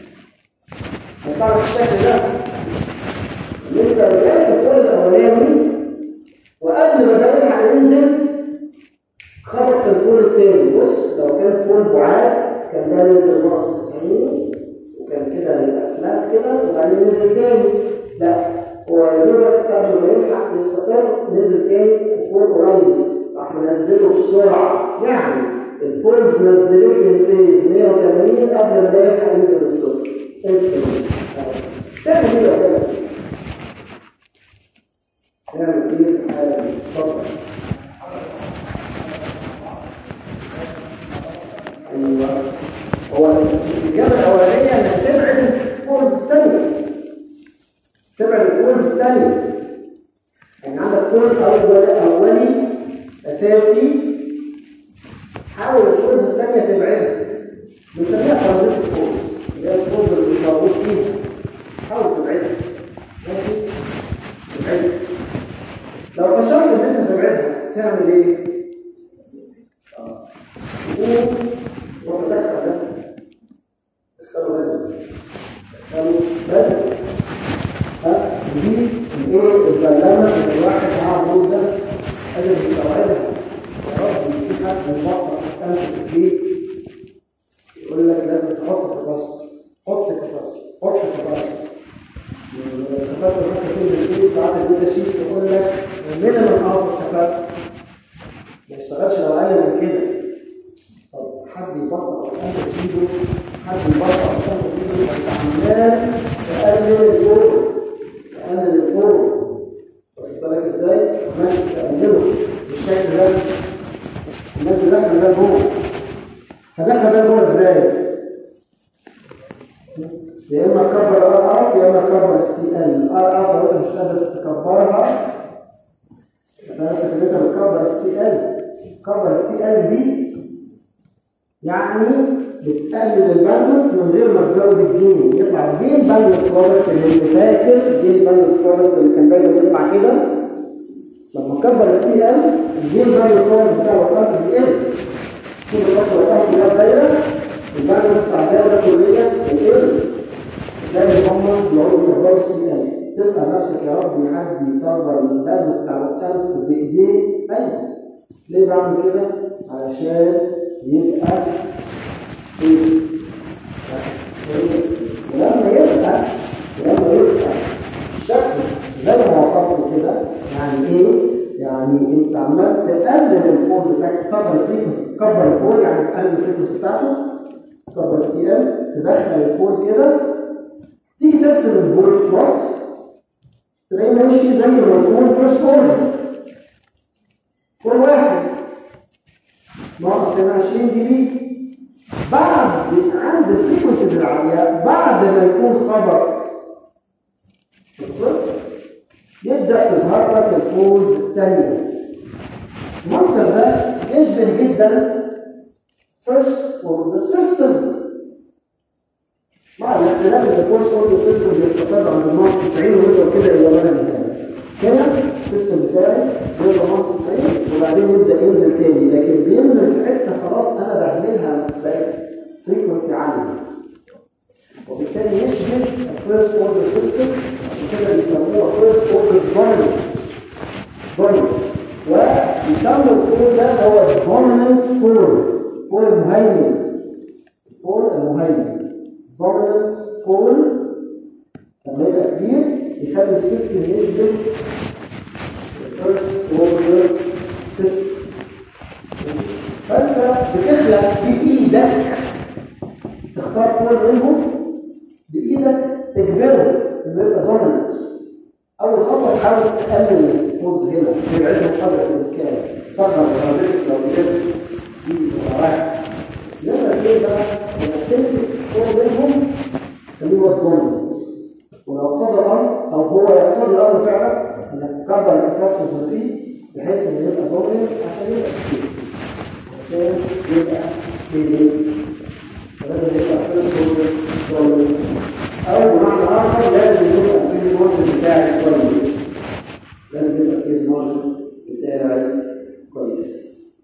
هتعرف الشكل ده ان انت رجعت الفول الاولاني وقبل ما ده يلحق ينزل خبط في الفول التاني بص لو كان فول بعاد كان ده ينزل ناقص 90 وكان كده يبقى فلات كده وبعدين نزل تاني لا هو يا دوبك قبل ما يلحق يستقر نزل تاني الفول قريب راح منزله بسرعه يعني البولز نزلوه من فيز 180 قبل ما ده يلحق ينزل الصفر ارسم تعمل ايه لو كده؟ تعمل ايه في الحاله دي؟ اتفضل ايوه هو الاجابه الاولانيه انك تبعد البولز الثانيه تبعد البولز الثانيه يعني عندك بول اول اولي اساسي حاول الفولز الثانيه تبعدها بنسميها فرضيه الفولز اللي هي الفولز اللي مش موجود فيها حاول تبعدها ماشي تبعدها لو فشلت ان انت تبعدها تعمل ايه؟ تقوم روح تدخل ده تدخله بدري تدخله بدري ها دي الايه البلمه اللي الواحد معاه عمود ده قادر يستوعبها يا رب في حد مفكر تمسك البيت يقول لك لازم تحط كباستر حط كباستر حط كباستر الكباستر حتى سن البيت ساعات البيت شيك يقول لك مينيمم اوت كباستر ما يشتغلش لو اقل من كده طب حد يفكر في انت تجيبه حد يفكر في انت تجيبه انت عمال تقلل الجهد تقلل الجهد واخد بالك ازاي؟ عمال تقلله بالشكل ده الناس دخل ده جوه هدخل ده جوه ازاي؟ يا اما تكبر الار اوت يا اما تكبر السي ال الار اوت لو انت مش قادر تكبرها انت نفسك ان انت بتكبر السي ال كبر السي ال دي يعني بتقلل الباندوث من غير ما تزود الجين يطلع الجين باندوث برودكت اللي انت فاكر الجين باندوث برودكت اللي كان دايما يطلع كده لما تكبر السي ال الجين باندوث برودكت بتاع الوقت بيقل كل فتره الوقت ده دايره الباندوث بتاع الدايره كليا بيقل زي ما هم بيقعدوا يكبروا السي ال تسال نفسك يا رب حد يصغر الباندوث بتاع الوقت بايديه ايوه ليه بعمل كده؟ علشان يبقى ايه؟ ولما يبقى ولما يبقى الشكل زي ما وصفت كده يعني ايه؟ يعني انت عمال تقلل الكود بتاعك تصغر الفريكونسي تكبر الكود يعني تقلل الفريكونسي بتاعته تكبر السي ال تدخل الكود كده تيجي ترسم البول بلوت تلاقيه ماشي زي ما يكون فيرست اوردر كل واحد ناقص كان 20 دي بي بعد عند الفريكونسيز العاليه بعد ما يكون خبط في الصفر يبدا تظهر لك الكولز الثانيه المنظر ده يشبه جدا فيرست اوردر سيستم مع الاختلاف ان الفيرست اوردر سيستم بيستقر عند الناقص 90 ويفضل كده الى ما نهايه هنا السيستم بتاعي بيبقى ناقص 90 وبعدين يبدا ينزل تاني لكن بينزل في حته خلاص انا بعملها بقت فريكونسي عاليه وبالتالي يشبه الفيرست اوردر سيستم عشان كده بيسموها فيرست اوردر دوميننت دوميننت وبيسموا الكور ده هو الدوميننت كور كور المهيمن كور المهيمن دوميننت كور لما يبقى كبير يخلي السيستم يشبه الفيرست اوردر سيستم فانت بتخلق بايدك تختار كل منهم بايدك تجبره انه يبقى دوميننت اول خطوه تحاول تقلل الفولز تصدر بهذه لو جبت دي واحد انما ايه بقى لما تمسك كل منهم اللي هو الدوميننت ولو قضى الامر او هو يقتضي الامر فعلا انك تكبر التكسس اللي فيه بحيث ان يبقى دوميننت عشان يبقى ستيبل عشان يبقى ستيبل فلازم يبقى فيه دوميننت او بمعنى اخر لازم يبقى فيه المارجن بتاعي كويس لازم يبقى فيه المارجن بتاعي كويس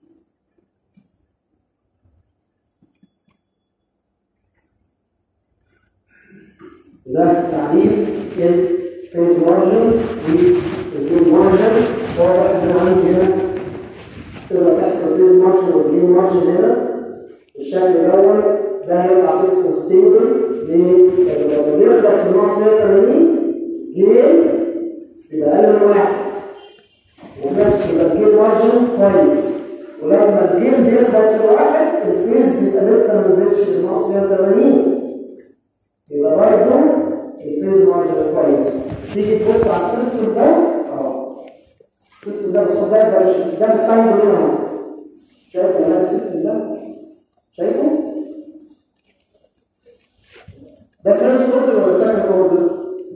ده تعريف الفيز مارجن والجين مارجن واضح ان عندي هنا تقدر تحسب الفيز مارجن والجين مارجن هنا بالشكل دوت ده هيبقى سيستم ستيبل ليه؟ لما بيخلص في النص 180 جين يبقى اقل من واحد وفي نفس يبقى الجين مارجن كويس ولما الجين بيخلص في واحد الفيز بيبقى لسه ما نزلش للنص 180 يبقى برضه الفيز مارجن كويس تيجي تبص على السيستم ده اه السيستم ده بس خد بالك ده مش ده في التايم هنا اهو شايف كمان السيستم ده شايفه؟ ده فيرست اوردر ولا سكند اوردر؟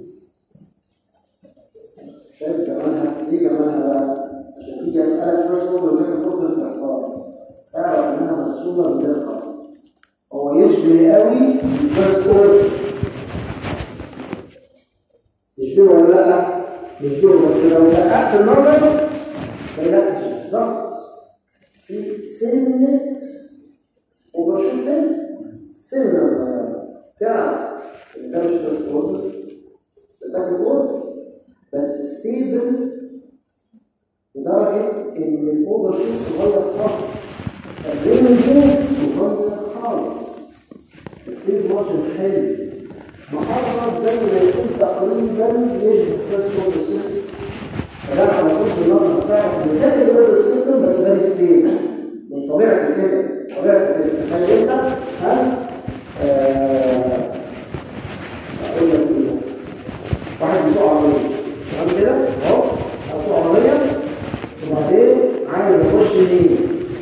شايف كمانها ايه كمانها بقى؟ عشان تيجي اسالك فيرست اوردر ولا سكند اوردر تحتار تعرف انها مرسومه بدقه هو يشبه قوي الفيرست اوردر يشبهه ولا لا؟ يشبهه بس لو دققت النظر تلاقي مش بالظبط في سنة اوفرشوت سنة صغيرة تعرف ان ده مش فيرست اوردر ده سكند اوردر بس ستيبل لدرجة ان الاوفرشوت صغير خالص الرينج صغير خالص الفيز مارجن حلو محرك زي ما يكون تقريبا يشبه فيرست اوردر سيستم فده على طول بالنظر بتاعه زي الاوردر سيستم بس ده ستيبل من طبيعته كده طبيعته كده تخيل انت هل اقول لك ايه واحد بيسوق عربيه تمام كده اهو بيسوق عربيه وبعدين عايز يخش يمين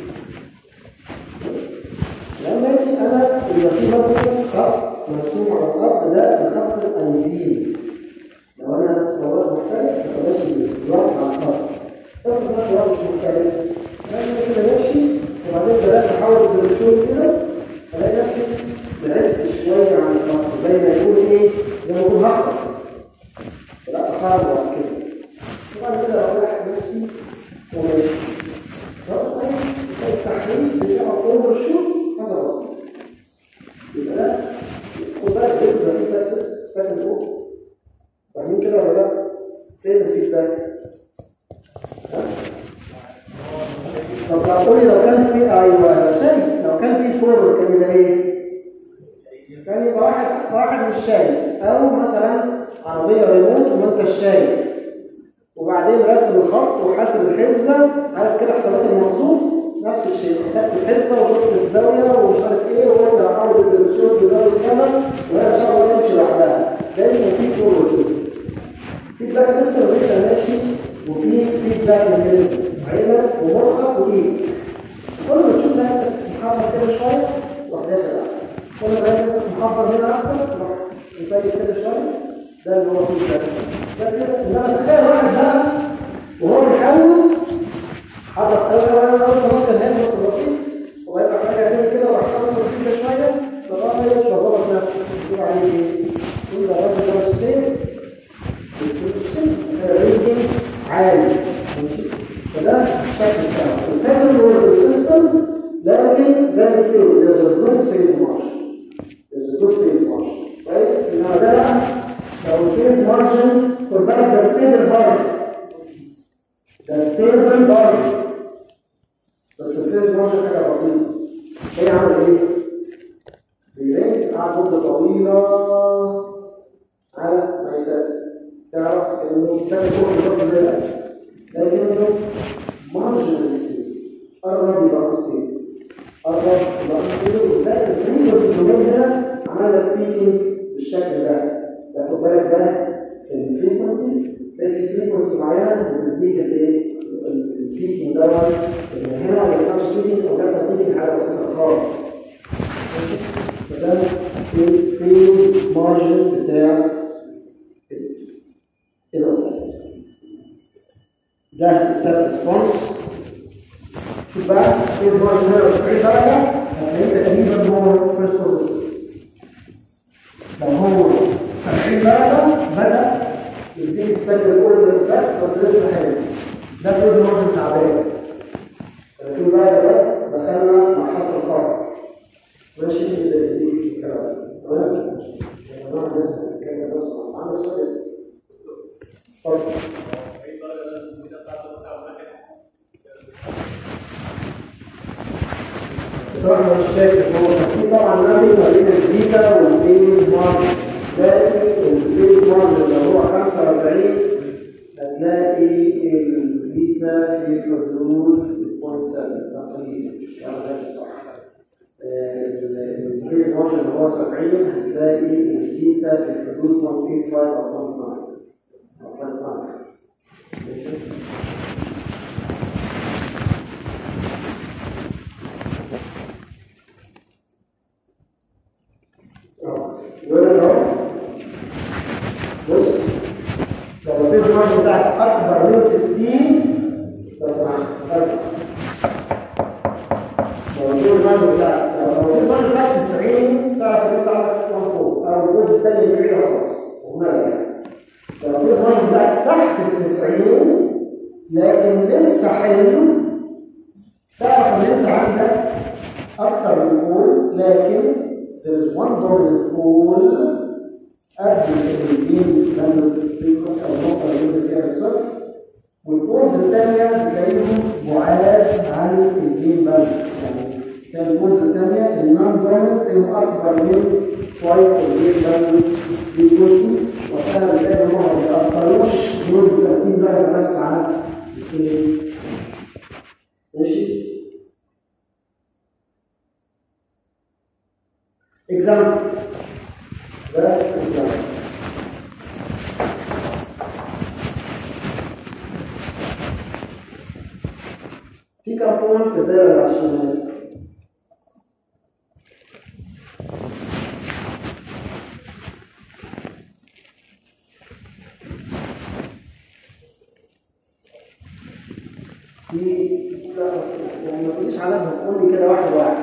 لما يجي انا يبقى في مثلا خط مرسوم على الارض ده الخط الايديل لو انا سواق محترف فماشي بالظبط على الخط طب ده سواق مش محترف لما كده ماشي وبعدين بدات احاول بالرسول كده الاقي نفسي بعدت شويه عن الخط زي ما يكون ايه زي ما يكون هخبط لا اخبط كده وبعد كده اروح نفسي وماشي طب التحريك بتاع اوفر شوت حاجه بسيطه يبقى ده خد بالك لسه الفيدباك ساكن فوق فاهمين كده ولا لا؟ فين الفيدباك؟ طب تعطوني لو كان في ايوه شايف لو كان في فور كان يبقى ايه؟ كان يبقى واحد واحد مش شايف او مثلا عربيه ريموت وما انتش شايف وبعدين راسم الخط وحاسب الحسبه عارف كده حسابات الموظوف نفس الشيء حسبت الحسبه وشفت الزاويه ومش عارف ايه وقلت هحاول الدرسون بزاويه كذا وهي ان شاء الله تمشي لوحدها ده اسمه في فورورد سيستم فيدباك سيستم انت ماشي وفي فيدباك ميكانيزم عينك ومخك وايدك كل ما تشوف نفسك محضر كده شويه روح داخل كل ما تلاقي نفسك محضر هنا اكتر روح مسيب كده شويه ده اللي هو فيدباك ده كده انما تخيل واحد بقى وهو بيحاول حرك قوي ولا اول ما ممكن هنا في البسيط وهيبقى حاجه تاني كده وراح حاطط بسيطه شويه فطبعا مش ظبط نفسه يقول عليه ايه؟ يقول ده الراجل ده ستيل ريتنج عالي ماشي فده الشكل بتاعه السكند وورد سيستم لكن ده ستيل there's a good phase margin there's a good phase margin كويس انما ده بقى لو الفيز مارجن خد بالك ده ستيبل برضه ده ستيبل برضه بس الفيز مارجن حاجه بسيطه هي عامل ايه؟ بيرنج قعد مده طويله على ما يسافر تعرف انه يسافر فوق الضغط ده لكنه مارجن ستيبل قرب يبقى ستيبل قرب يبقى ستيبل وتلاقي الفريكونسي كمان هنا عمل لك بيكينج بالشكل ده تاخد بالك ده في الفريكونسي تلاقي في فريكونسي معينه بتديك الايه البيكينج دوت ستاب ريسبونس شوف بقى فيز مارجن هنا 90 درجه هتلاقيه تقريبا هو فيرست اوردر لو هو 70 درجه بدا يديك السجل الاوردر ده بس لسه حلو ده فيز مارجن تعبان 30 درجه ده دخلنا في مرحله الخطر ماشي دي الكلام تمام يا جماعه الناس بتتكلم بس عندك سؤال اسال اتفضل بصراحة مش فاكر هو في طبعا نبي ما بين الزيتا والفيز مارج تلاقي الفيز مارج اللي هو 45 هتلاقي الزيتا في حدود 0.7 تقريبا يعني ده صح الفيز مارج اللي هو 70 هتلاقي الزيتا في حدود 1.85 او 0.9 او 0.9 يقول لك اهو بص لو الفيز مارج بتاعك اكبر من 60 لو سمحت لو سمحت لو الفيز مارج بتاعك لو الفيز مارج بتاعك 90 تعرف ان انت عندك وان فوق او الجزء الثاني بعيد خلاص ومال يعني لو الفيز مارج بتاعك تحت ال 90 لكن لسه حلو تعرف ان انت عندك اكتر من بول لكن there is one dominant pole قبل الجين لما الفريكونس او النقطه اللي نزل فيها الصفر والبولز الثانيه بتلاقيهم بعاد عن الجين بلد يعني كان البولز الثانيه النون دومينت هم اكبر من توايس الجين بلد فريكونسي وكان بتلاقي هم ما بيأثروش دول 30 درجه بس على الفيز ماشي example ده example في كربون في الدائرة على الشمال في لا يعني ما تقوليش عددهم قول لي كده واحد واحد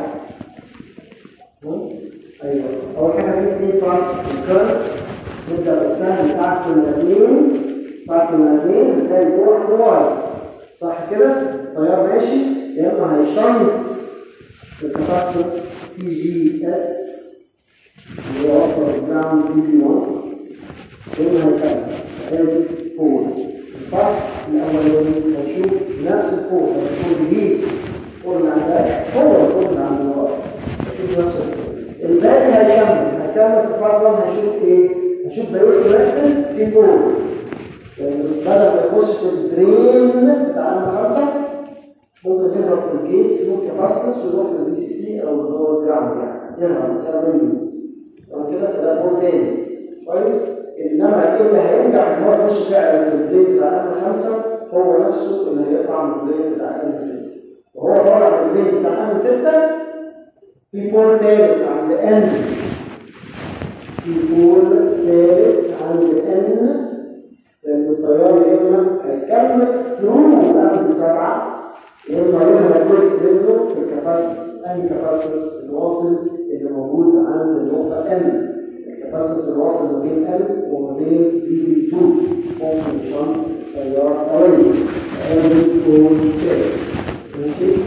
ايوه اول حاجه في اثنين بارتس في الكيرف نبدا بالسهم بتاعت كل اثنين بتاعت كل اثنين هتلاقي فوق واي صح كده؟ التيار ماشي يا اما هيشنط التخصص سي جي اس اللي هو اصلا جراوند بي بي 1 يا اما هيكمل هيكمل فوق الفصل الاولاني هنشوف نفس الفوق هيكون جديد فوق اللي عندها هو الفوق اللي عند الواي هنشوف نفس الفوق الباقي هيكمل هيكمل في بارت 1 هنشوف ايه؟ هنشوف بيقول كونكتد في بول يعني بدل ما يخش في الدرين بتاع الخمسه ممكن يهرب في الجيت سلوك كاباسيتنس ويروح للبي سي سي او اللي هو الجراوند يعني يهرب يهرب منه تمام كده فده بول تاني كويس انما ايه اللي هينجح ان هو يخش فعلا في الدرين بتاع ال خمسه هو نفسه اللي هيطلع من الدرين بتاع ال 6 وهو طالع من الدرين بتاع ال 6 في بول ثالث عند ان في بول ثالث عند ان لان التيار يا اما هيكمل ثرو قبل سبعه يا اما يهرب جزء منه في الكاباسيتس اي كاباسيتس الواصل اللي موجود عند النقطه ان الكاباسيتس الواصل ما بين ان وما بين في بي 2 ممكن يشنط تيار قوي ادي بول ثالث ماشي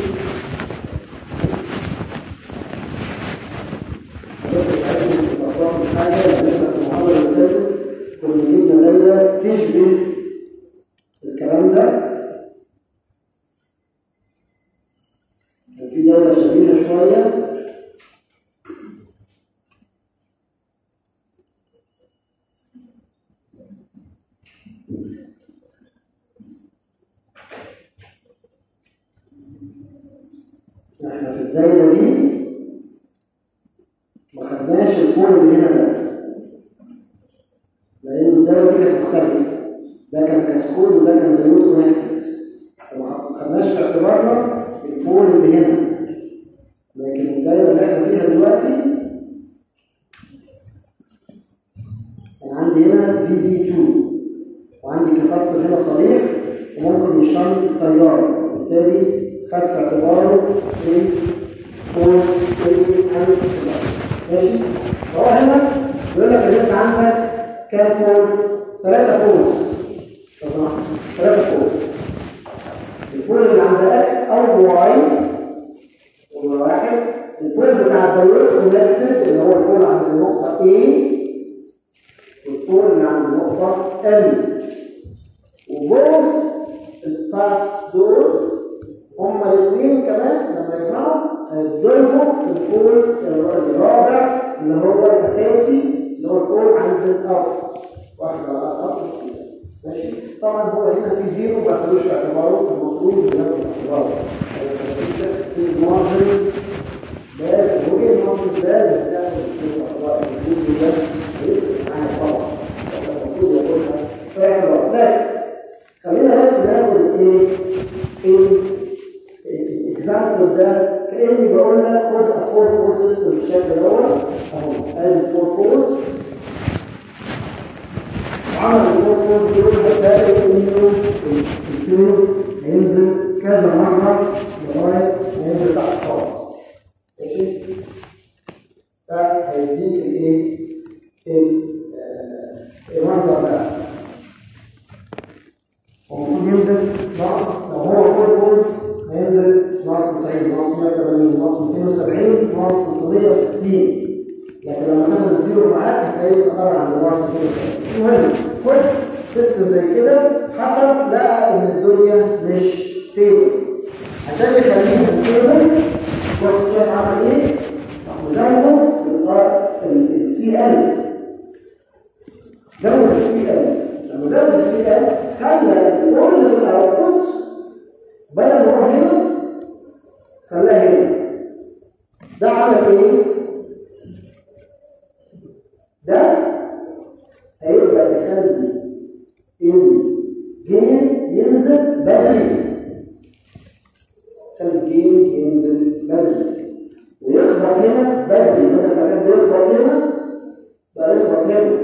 بس الحاجة الأطراف الحاجة اللي احنا في المحاضرة اللي فاتت كنا جبنا دايرة تشبه الكلام ده كان في دايرة شبيهة شوية احنا في الدايرة دي ما خدناش الكون اللي هنا ده لان الدايره دي كانت مختلفه ده كان كاسكول وده كان دايود كونكتد وما خدناش في اعتبارنا الكون اللي هنا لكن الدايره اللي احنا فيها دلوقتي كان عندي هنا في بي 2 وعندي كاباسيتور هنا صريح وممكن يشنط التيار بالتالي خد في اعتباره ايه فور ماشي فهو هنا بيقول لك ان انت عندك كام بول؟ ثلاثة بولز لو سمحت ثلاثة بولز البول اللي عند اكس او واي واحد البول بتاع الدايركت كونكتد اللي هو البول عند النقطة A والبول اللي عند النقطة M وبوث الباثs دول هما الاثنين كمان لما يجمعوا هيتضربوا في البول الرابع اللي هو الاساسي اللي هو البول عند الارض واحد على الارض ماشي طبعا هو هنا في زيرو ما خدوش في اعتباره المفروض ياخد في اعتباره في المارجن لازم وجه المارجن لازم تاخد في اعتباره الزيرو ده هيفرق معاك طبعا المفروض ياخدها في اعتباره لكن خلينا بس ناخد ايه الاكزامبل ده كاني بقول لك خد الفور كور سيستم بالشكل دوت اهو ادي الفور كورز وعمل الفور كورز دول هتلاقي انه الفيوز هينزل كذا مره لغايه ما ينزل تحت خالص ماشي فهيديك الايه المنظر ده المفروض ينزل ناقص لو هو فور بولز هينزل ناقص 90 ناقص 180 ناقص 270 ناقص 360 لكن لما تاخد الزيرو معاك هتلاقيه استقر عند ناقص 270 المهم خد سيستم زي كده حصل لقى ان الدنيا مش ستيبل عشان يخليها ستيبل شوف كده عمل ايه؟ راح مزود السي ال زود السي ال لما زود السي ال خلى كل في الاوتبوت بدل ما هو هنا خلاه هنا ده عمل ايه؟ ده هيبقى يخلي الجين ينزل بدري خلي الجين ينزل بدري ويخبط هنا بدري بدل ما كان بيخبط هنا بقى يخبط هنا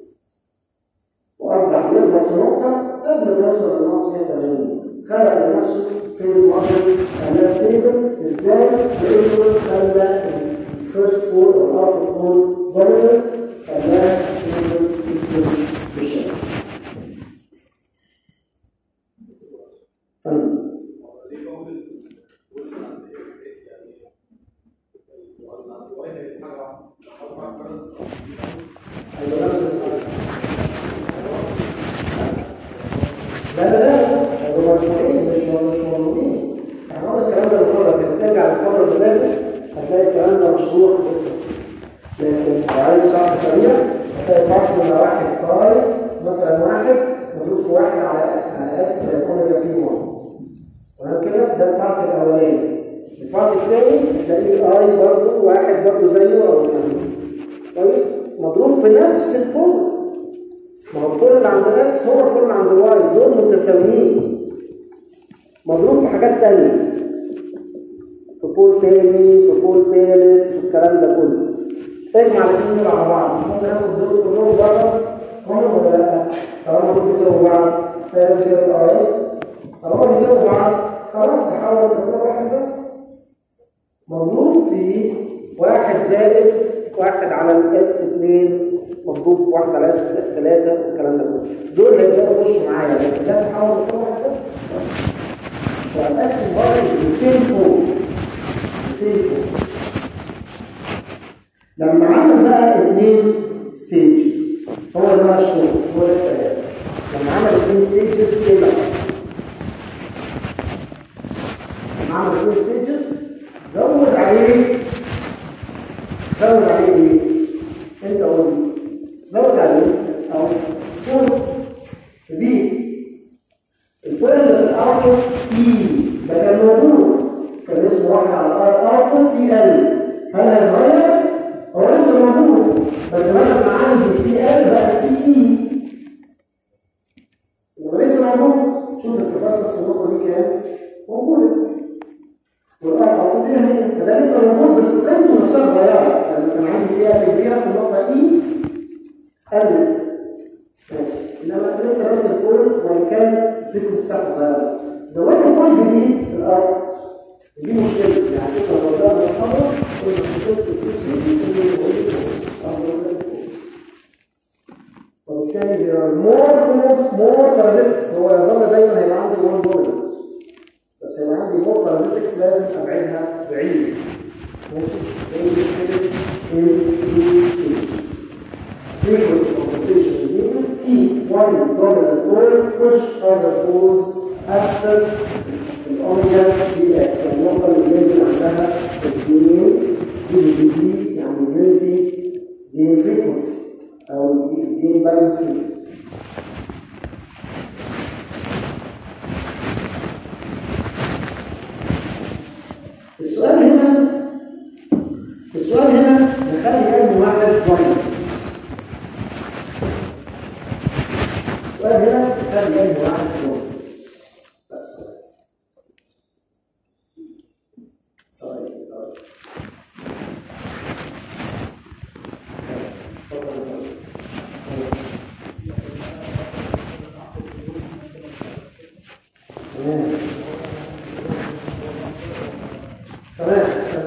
واصبح يخبط في نقطه قبل ما يوصل لناقص 180 خلق لنفسه فيز موديل خلاه ستيبل ازاي؟ لانه خلى الفيرست بول او الاوتر بول دوميننت خلاه ستيبل سيستم بالشكل لا لا لا هو مجموعين مش مش موجودين احنا قلنا الكلام ده المره اللي ترجع للمره اللي فاتت هتلاقي الكلام ده مشروع لكن لو عايز شرح سريع هتلاقي فرق من واحد طارئ مثلا واحد مضروب في واحد على على اس اوميجا بي 1 تمام كده ده البارت الاولاني البارت الثاني هتلاقيه اي برضه واحد برضه زيه او كمان كويس مضروب في نفس البول ما هو الكل اللي عند اكس هو الكل اللي عند واي دول متساويين مضروب في حاجات تانية في بول تاني في بول تالت في الكلام ده كله اجمع الاثنين دول على بعض مش ممكن اخد دول كلهم بره هم ولا لا؟ طالما دول بيساووا بعض ده بيساوي اي طالما بيساووا بعض خلاص تحول لموضوع واحد بس مضروب في واحد زائد واحد على الاس 2 مضروب في واحد على اس 3 والكلام ده كله دول هيقدروا يخشوا معايا لكن ده تحول لموضوع واحد بس فالاكشن برضه السيم فوق السيم فوق لما عمل بقى اثنين ستيج هو ده بقى الشغل هو ده الكلام لما عمل اثنين ستيجز ايه بقى؟ لما عمل اثنين ستيجز زود عليه زود عليه ايه؟ انت قول لي زود عليه او قول بي الكل اللي في الاوتبوت اي ده كان موجود كان اسمه واحد على ار اوتبوت سي ال هل هيتغير؟ هو لسه موجود بس بدل ما عندي سي ال بقى سي اي هو لسه موجود شوف الكباسس في النقطه دي كام موجوده والار اوتبوت هنا هي فده لسه موجود بس قيمته نفسها اتغيرت لما كان عندي سي ال كبيره في النقطه اي قلت ماشي انما لسه نفس الكون وان كان الفريكونسي بتاعته اتغيرت جديد في الارض دي مشكله يعني انت لو ده خلص كنت مشكله الفلوس دي بيسميه وبالتالي there are more plants more parasitics هو يظل دايما هيبقى عندي more dominants بس هيبقى عندي more parasitics لازم ابعدها بعيد ماشي frequent compensation is needed keep one dominant pole push other poles after الأوميجا دي اكس النقطة اللي بينزل عندها الجين دي دي دي يعني يونيتي جين فريكونسي أو جين بالانس فريكونسي السؤال هنا السؤال هنا نخلي أي واحد واحد السؤال هنا نخلي أي واحد واحد بس Sorry, sorry. تمام تمام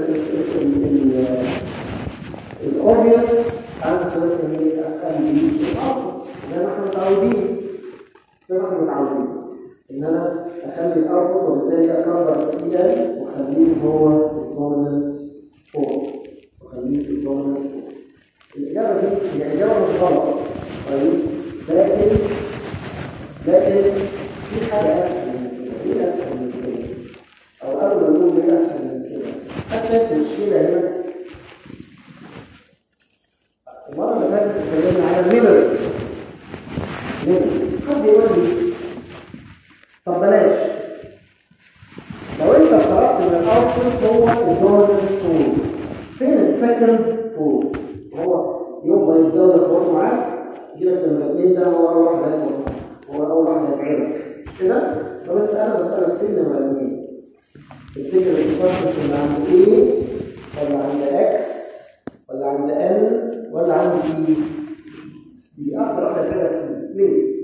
الاوبفيوس انسر ان هي اخلي الاوتبوت زي ما احنا متعودين زي ما احنا متعودين ان انا اخلي الاوتبوت وبالتالي اكبر السي ال واخليه هو الدوميننت فور واخليه الدوميننت فور الاجابه دي هي اجابه مش غلط كويس لكن لكن في حاجه اسهل من كده ايه اسهل من كده او قبل ما نقول ايه اسهل من كده حتى المشكله هنا المره اللي فاتت اتكلمنا على الميموري ميموري حد يقول لي طب بلاش لو انت افترضت ان الاوتبوت هو الدوميننت بول فين السكند بول هو يوم ما يتجوز برضه معاك يجيلك الاثنين ده هو اول واحد هياخد هو اول واحد هيتعبك كده فبس انا بسالك فين نمره اثنين الفكره الفرق اللي عند ايه ولا عند اكس ولا عند ان ولا عند بي دي اقدر واحد هيتعبك ايه ليه؟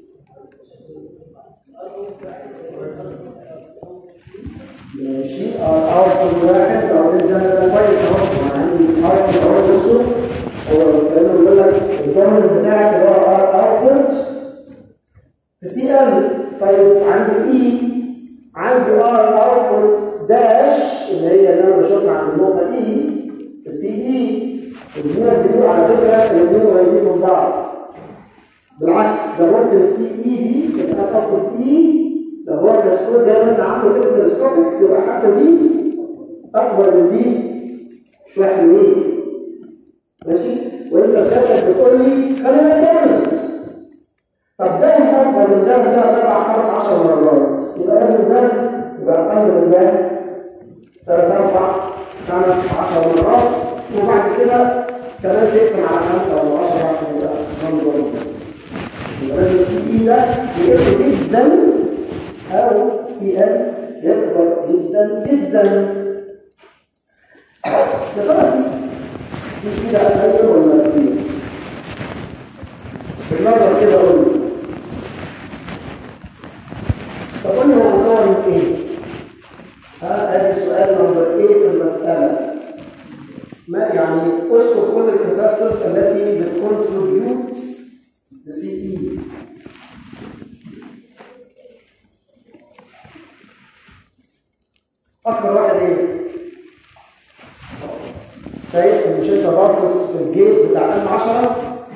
ماشي اوتبوت واحد لو انت ده كويس اهو انا عندي اوتبوت اهو بصوا هو كانه بيقول لك الدوميننت بتاعك اللي هو ار اوتبوت في سي ال طيب عندي اي عندي ار اوتبوت داش اللي هي اللي انا بشوفها عند النقطه اي في سي اي الاثنين بيقولوا على فكره الاثنين قريبين من بعض بالعكس ده ممكن سي اي دي تبقى تاخد اي لو هو كسكوت زي ما احنا عامله كده تلسكوبيك يبقى حتى دي اكبر من دي شويه حلوين ماشي وانت سيادتك بتقول لي خلينا نكمل طب ده اكبر من ده ده اربع خمس 10 مرات يبقى لازم ده يبقى اقل من ده ثلاث اربع خمس 10 مرات وبعد كده كمان تقسم على خمسه ولا 10 عشان يبقى منظر يبقى لازم السي اي ده يقل جدا أو سي ال يكبر جدا جدا يا ترى سي سي كده قليل ولا كتير؟ بالنظر كده قول لي طب قول لي هو مكون من ايه؟ ها ادي سؤال نمبر ايه في المسألة ما يعني اذكر كل الكاباسيتورز التي بتكونتريبيوت لسي اي اكبر واحد ايه شايف ان مش انت باصص في الجيت بتاع ام 10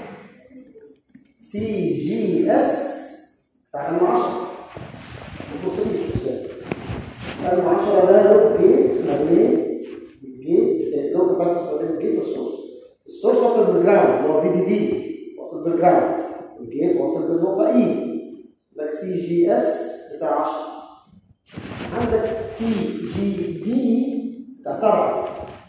سي جي اس بتاع ام 10 ما تبصليش استاذ ام 10 ده لوك جيت ما بين الجيت لوك باصص ما بين الجيت والسورس السورس واصل بالجراوند اللي هو في دي دي واصل بالجراوند الجيت واصل بالنقطه اي لك سي جي اس بتاع 10 عندك سي جي دي بتاع سبعة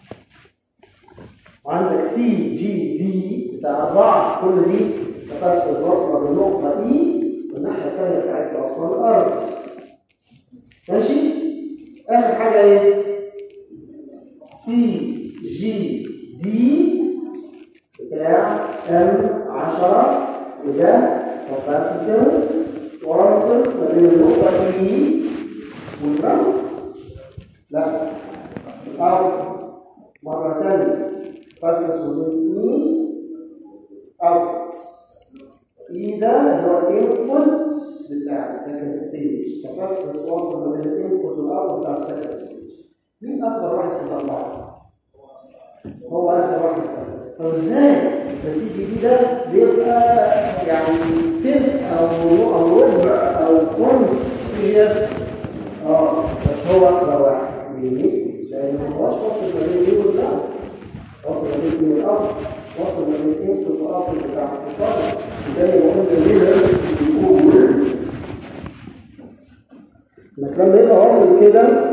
وعندك سي جي دي بتاع أربعة كل دي تفاصيل واصلة بالنقطة إي والناحية الثانية بتاعتها واصلة للأرض ماشي؟ آخر حاجة إيه؟ سي جي دي بتاع ام 10 وده كاباسيتنس واصل ما بين النقطة إي والرقم لا اوت مرة ثانية باسس وذين اي اوت اي ده اللي هو الانبوت بتاع السكند ستيج تخصص واصل ما بين الانبوت والاوت بتاع السكند ستيج مين اكبر واحد في الاربعه؟ هو اكبر واحد طب ازاي؟ السي جي بي ده بيبقى يعني تلت او او ربع او خمس سيريس اه بس هو اكبر واحد ليه؟ لان ما هوش واصل ما بين ايه والاوت واصل ما بين ايه والاوت واصل ما بين الانبوت والاوت بتاع الكفار زي ما قلنا ليه بيقول انك لما يبقى واصل كده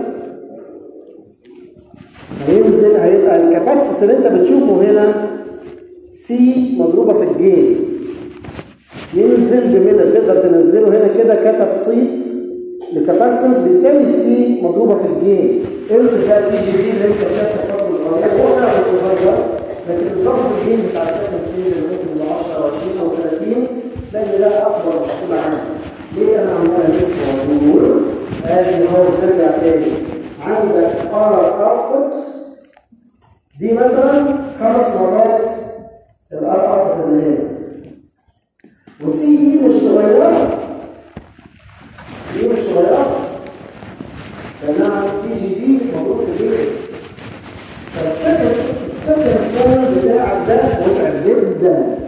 هينزل هيبقى الكباسس اللي انت بتشوفه هنا سي مضروبه في الجين ينزل بمنى تقدر تنزله هنا كده كتب صيت لكباسنس بيساوي سي مضروبه في الجين ارسل بقى سي جي بي اللي انت شايفها الفتره الصغيره هو فعلا صغير لكن الضغط الجين بتاع السكن سي اللي ممكن يبقى 10 او 20 او 30 لان ده اكبر مشكله عندي ليه انا عمال الف وادور ادي هو بترجع تاني عندك ار اوتبوت دي مثلا خمس مرات الار اوتبوت اللي هنا وسي اي مش صغيره دي مش صغيره لانها سي جي دي موجود في دي فالسكن السكن الفون بتاعك ده متعب جدا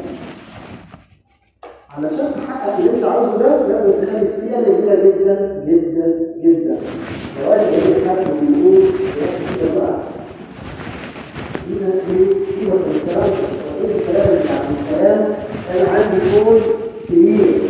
علشان تحقق اللي انت عاوزه ده لازم تخلي السي ال كبيره جدا جدا جدا لغايه ما يجي حد بيقول كده بقى هنا ايه سيبك من الكلام ايه الكلام اللي عن الكلام انا عندي فون كبير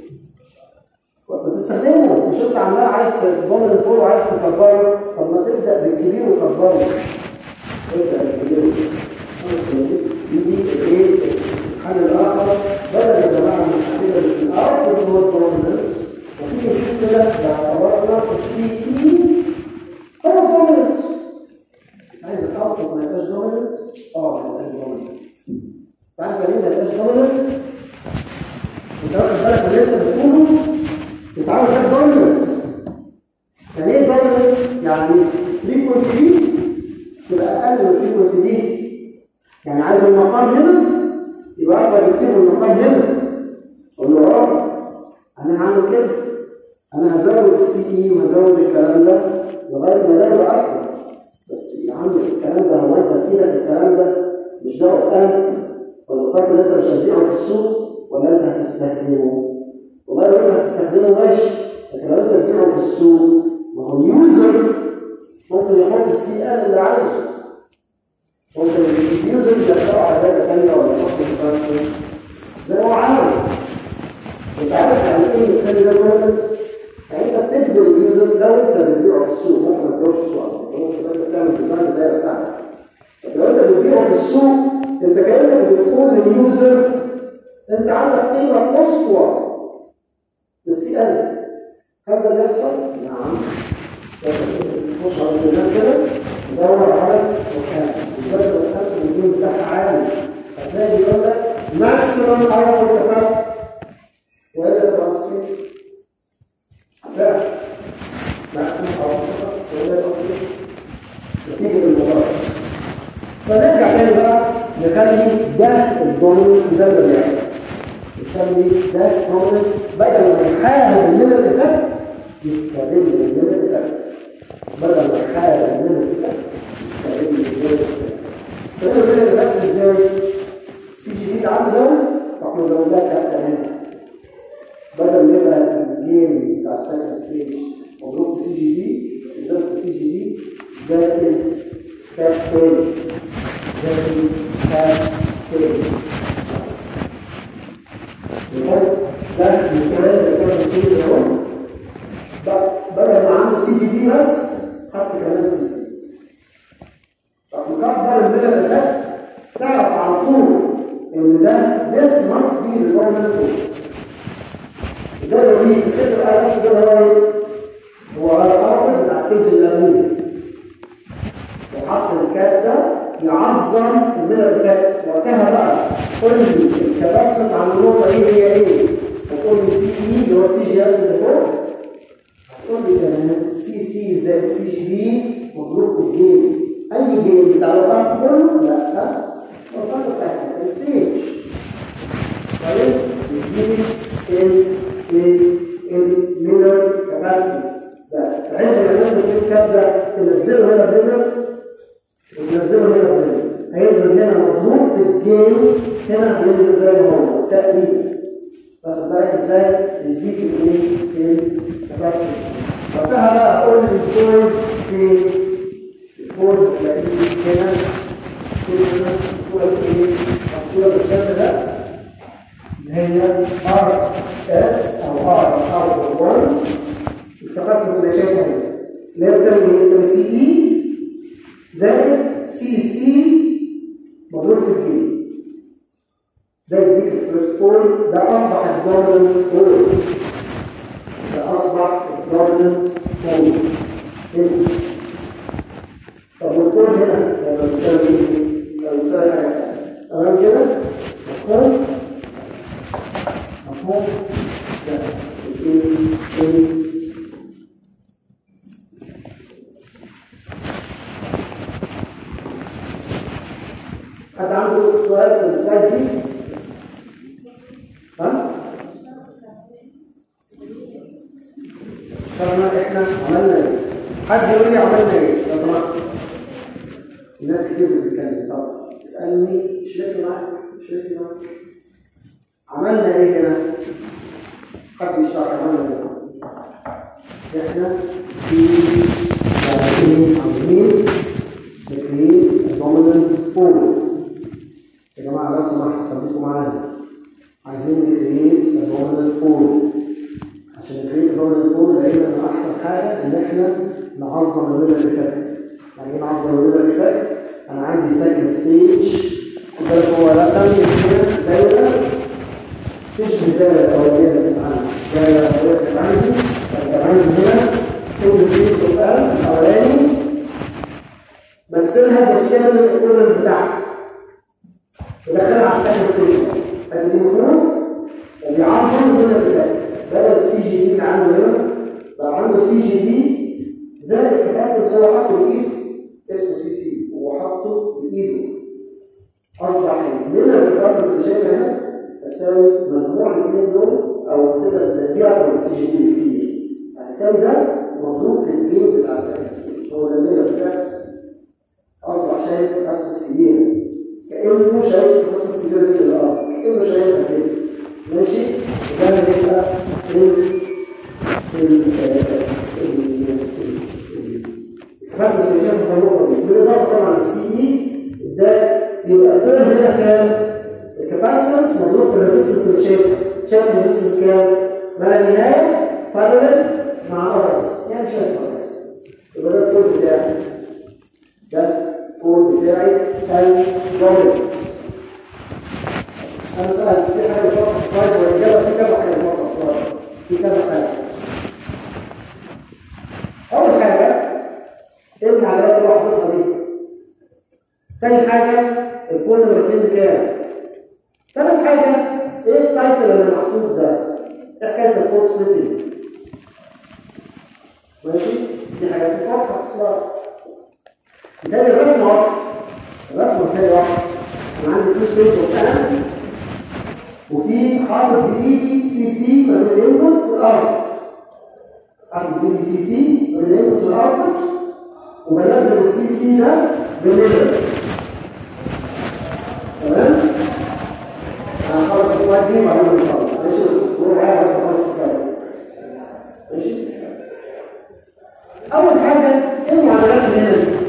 بتستخدمه مش انت عمال عايز تضمن الفول وعايز تكبره طب ما تبدا بالكبير وكبره ابدا بالكبير يجي ايه الحل الاخر بدل يا جماعه من الحل الارض اللي هو الدوميننت وفي مشكله لو اعتبرنا السي اي هو دوميننت عايز الاوتبوت ما يبقاش دوميننت اه ما يبقاش دوميننت عارف ليه ما يبقاش دوميننت انت واخد بالك من اللي انت بتقوله انت عاوز ده دوميننت يعني ايه دوميننت يعني فريكونسي دي تبقى اقل من الفريكونسي دي يعني عايز المقام هنا يبقى اكبر بكتير من المقام هنا اقول له اه انا هعمل كده انا هزود السي اي وهزود الكلام ده لغايه ما ده يبقى اكبر بس يا عم الكلام ده هو انت في ايدك الكلام ده مش ده قدام ولا القرض اللي انت مش هتبيعه في السوق ولا انت هتستخدمه والله لو انت هتستخدمه ماشي لكن لو انت تبيعه في السوق ما هو اليوزر ممكن يحط السي ال اللي عايزه ممكن اليوزر يدخله على داتا ثانيه ولا يحط الباسورد زي ما هو عاوز انت عارف يعني ايه الثاني ده كونتنت يعني انت بتدي اليوزر لو انت بتبيعه في السوق ممكن ما تبيعوش في السوق ممكن انت تعمل ديزاين الدايره بتاعتك لو انت بتبيعه في السوق انت كانك بتقول لليوزر انت عندك قيمه قصوى بالسي ال هل ده بيحصل؟ نعم تخش على الجهاز كده تدور على الخامس بالذات لو الخامس الجيم بتاعها عالي هتلاقي يقول لك ماكسيمم اوتبوت كاباسيتي وهي تبقى مصري لا ماكسيمم اوتبوت كاباسيتي وهي تبقى مصري نتيجه المباراه فنرجع تاني بقى نخلي ده الدوميننت ده اللي بيحصل نخلي ده دوميننت بدل ما يحارب الميلر افكت يستغل الميلر افكت بدل ما يحارب الميلر افكت يستغل الميلر افكت فايه الميلر افكت ازاي؟ سي جي دي عنده ده احنا زودناه كابتا هنا بدل ما يبقى الجيم بتاع السكند ستيج مضروب في سي جي دي يضرب في سي جي دي زائد كاب تاني زائد كاب تاني ده مثال مثال كتير اهو بدل ما عنده سي جي دي بس حط كمان سي سي طب نكبر الميلر افكت تعرف على طول ان ده this must be the dominant force ده لو دي تفتكر على نفس ده هو ايه؟ هو على الارض بتاع السجن الامنيه وحط الكات ده يعظم الميلر افكت وقتها بقى قول لي الكباسس عن النقطه دي هي ايه؟ وقول لي سي اي اللي هو سي جي اس اللي فوق هتقول لي كمان سي سي زائد سي جي دي مضروب في الجيم اي جيم بتاع الرقم كله لا الرقم بتاع السكند ستيج كويس الجيم الميلر كاباسيتيز ده بحيث ان انت تبدا تنزله هنا بيلر وتنزله هنا بيلر هينزل هنا مضروب في الجيم هنا هينزل زي ما هو تقليل واخد بالك ازاي يديك الايه الكباسيتي وقتها بقى اقول الفورد في الفورد تلاقيه هنا هنا الفورد ايه مكتوبه بالشكل ده اللي هي ار اس او ار او 1 التخصص اللي شايفها هنا اللي هي بتساوي ايه؟ بتساوي سي اي زائد سي سي مضروب في الجيم ده يديك الفيرست بول ده اصبح الدوميننت بول ده اصبح الدوميننت بول طب والبول هنا لما بيساوي ايه؟ لما بيساوي حاجه تمام كده؟ مفهوم؟ مفهوم؟ ده الايه؟ ايه؟ حد عنده سؤال في السلايد دي؟ ها؟ طب احنا عملنا ايه؟ حد يقول لي عملنا ايه؟ لو سمحت. الناس كتير بتتكلم طب اسالني شارك معاك شارك معاك. عملنا ايه هنا؟ حد يشرح عملنا ايه؟ احنا في يعني عاملين نكريت الدوميننت فور يا جماعه لو سمحت خليكم معانا عايزين نكريت الدوميننت فور عشان نكريت الدوميننت فور لقينا ان احسن حاجه ان احنا نعظم الليفل افكت يعني ايه نعظم الليفل افكت انا عندي سكند ستيج ده هو رسم كده دايره مفيش بدايه اوليه اللي بتتعمل دايره اوليه بتتعمل كان عندي هنا تنزل فيه السؤال الاولاني مثلها بسكان الايكويفالنت بتاعها ودخلها على السكند ستيج ادي مفهوم وبيعظم من البدايه بدل السي جي دي اللي عنده هنا بقى عنده سي جي دي زائد الكباسيتس هو حاطه بايده اسمه سي سي هو حاطه بايده اصبح من الكباسيتس اللي شايفها هنا تساوي مجموع الاثنين دول او بتبقى دي اكبر من السي جي دي بكتير هتساوي ده مضروب في الجيم بتاع السكند ستيج هو ده الميلر افكت اصبح شايف قصص كبيره كانه شايف قصص كبيره في الارض كانه شايفها كده ماشي وده اللي بيبقى في القصص اللي شايفها في النقطه دي بالاضافه طبعا السي اي ده يبقى كل هنا كام الكاباسيتنس مضروب في الريزستنس اللي شايفها شايف الريزستنس كام ما لا نهايه بارلل مع ارس يعني شايف ارس يبقى ده الكود بتاعي ده الكود بتاعي الجوبلت انا سالت في حاجه فوق السلايد والاجابه في كذا حاجه فوق السلايد في كذا حاجه اول حاجه ايه المعلومات اللي حاططها دي تاني حاجه الكون مرتين كام تالت حاجه ايه التايتل اللي محطوط ده ايه حكايه الكود سبليتنج ماشي دي حاجات مش واضحه في السلايد مثال الرسمه واضحه الرسمه مثال واضحه انا عندي تو ستيج وبتاع وفي حاطط بايدي سي سي ما بين الانبوت والاوتبوت حاطط بايدي سي سي ما بين الانبوت والاوتبوت وبنزل السي سي ده بالليفل تمام هنخلص السلايد دي وبعدين نخلص ماشي بس اصبروا معايا بس نخلص السلايد ماشي اول حاجه ايه المعادلات اللي هنا دي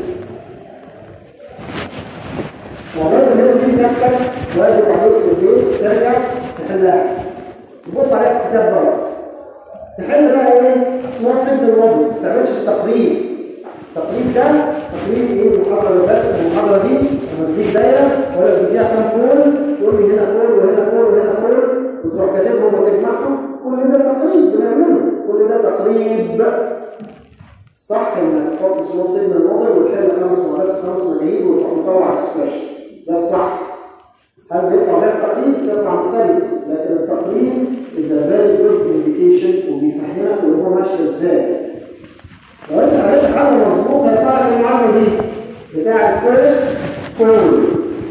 معادلات اللي هنا دي سيادتك واجب عليك في البيت ترجع تحلها تبص عليها في الكتاب بره تحل بقى ايه سمول سيمبل موديل ما تعملش التقريب التقريب ده تقريب ايه المحاضره اللي فاتت المحاضره دي لما تديك دايره ولا تديها كام كول تقول لي هنا كول وهنا كول وهنا كول وتروح كاتبهم وتجمعهم كل ده تقريب بنعمله كل ده تقريب صح انك تحط سمول سيجنال موديل وتحل خمس مرات في خمس مجاهيل وتروح مطلع اكسبريشن ده الصح هل بيطلع زي التقريب؟ بيطلع مختلف لكن التقريب is a very good indication وبيفهمك اللي هو ماشي ازاي لو انت عملت حاجه مظبوطه هيطلع لك المعادله دي بتاع الفيرست كول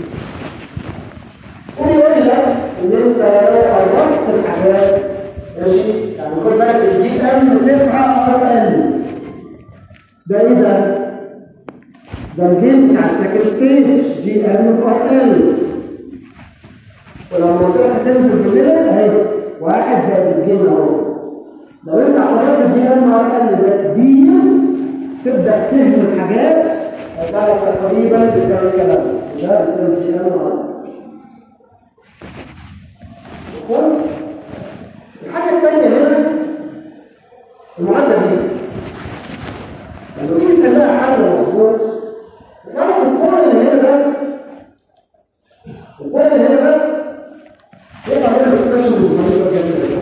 ويقول لك ان انت قربت الحاجات ماشي يعني خد بالك الجي ام 9 ار ان ده ايه ده؟ ده الجيم بتاع السكند ستيج جي ام ار ان ولما قلت لك هتنزل كده اهي واحد زائد الجيم اهو لو انت عملت الجي ام ار ان ده بي تبدا تهمل حاجات هيطلع لك تقريبا بيساوي الكلام ده بيساوي جي ام ار ان الحاجة الثانية هنا المعادلة دي لما تيجي تلاقي حل مظبوط تعرف الكون اللي هنا ده الكون اللي هنا ده يطلع منه اكسبريشن ظريفة جدا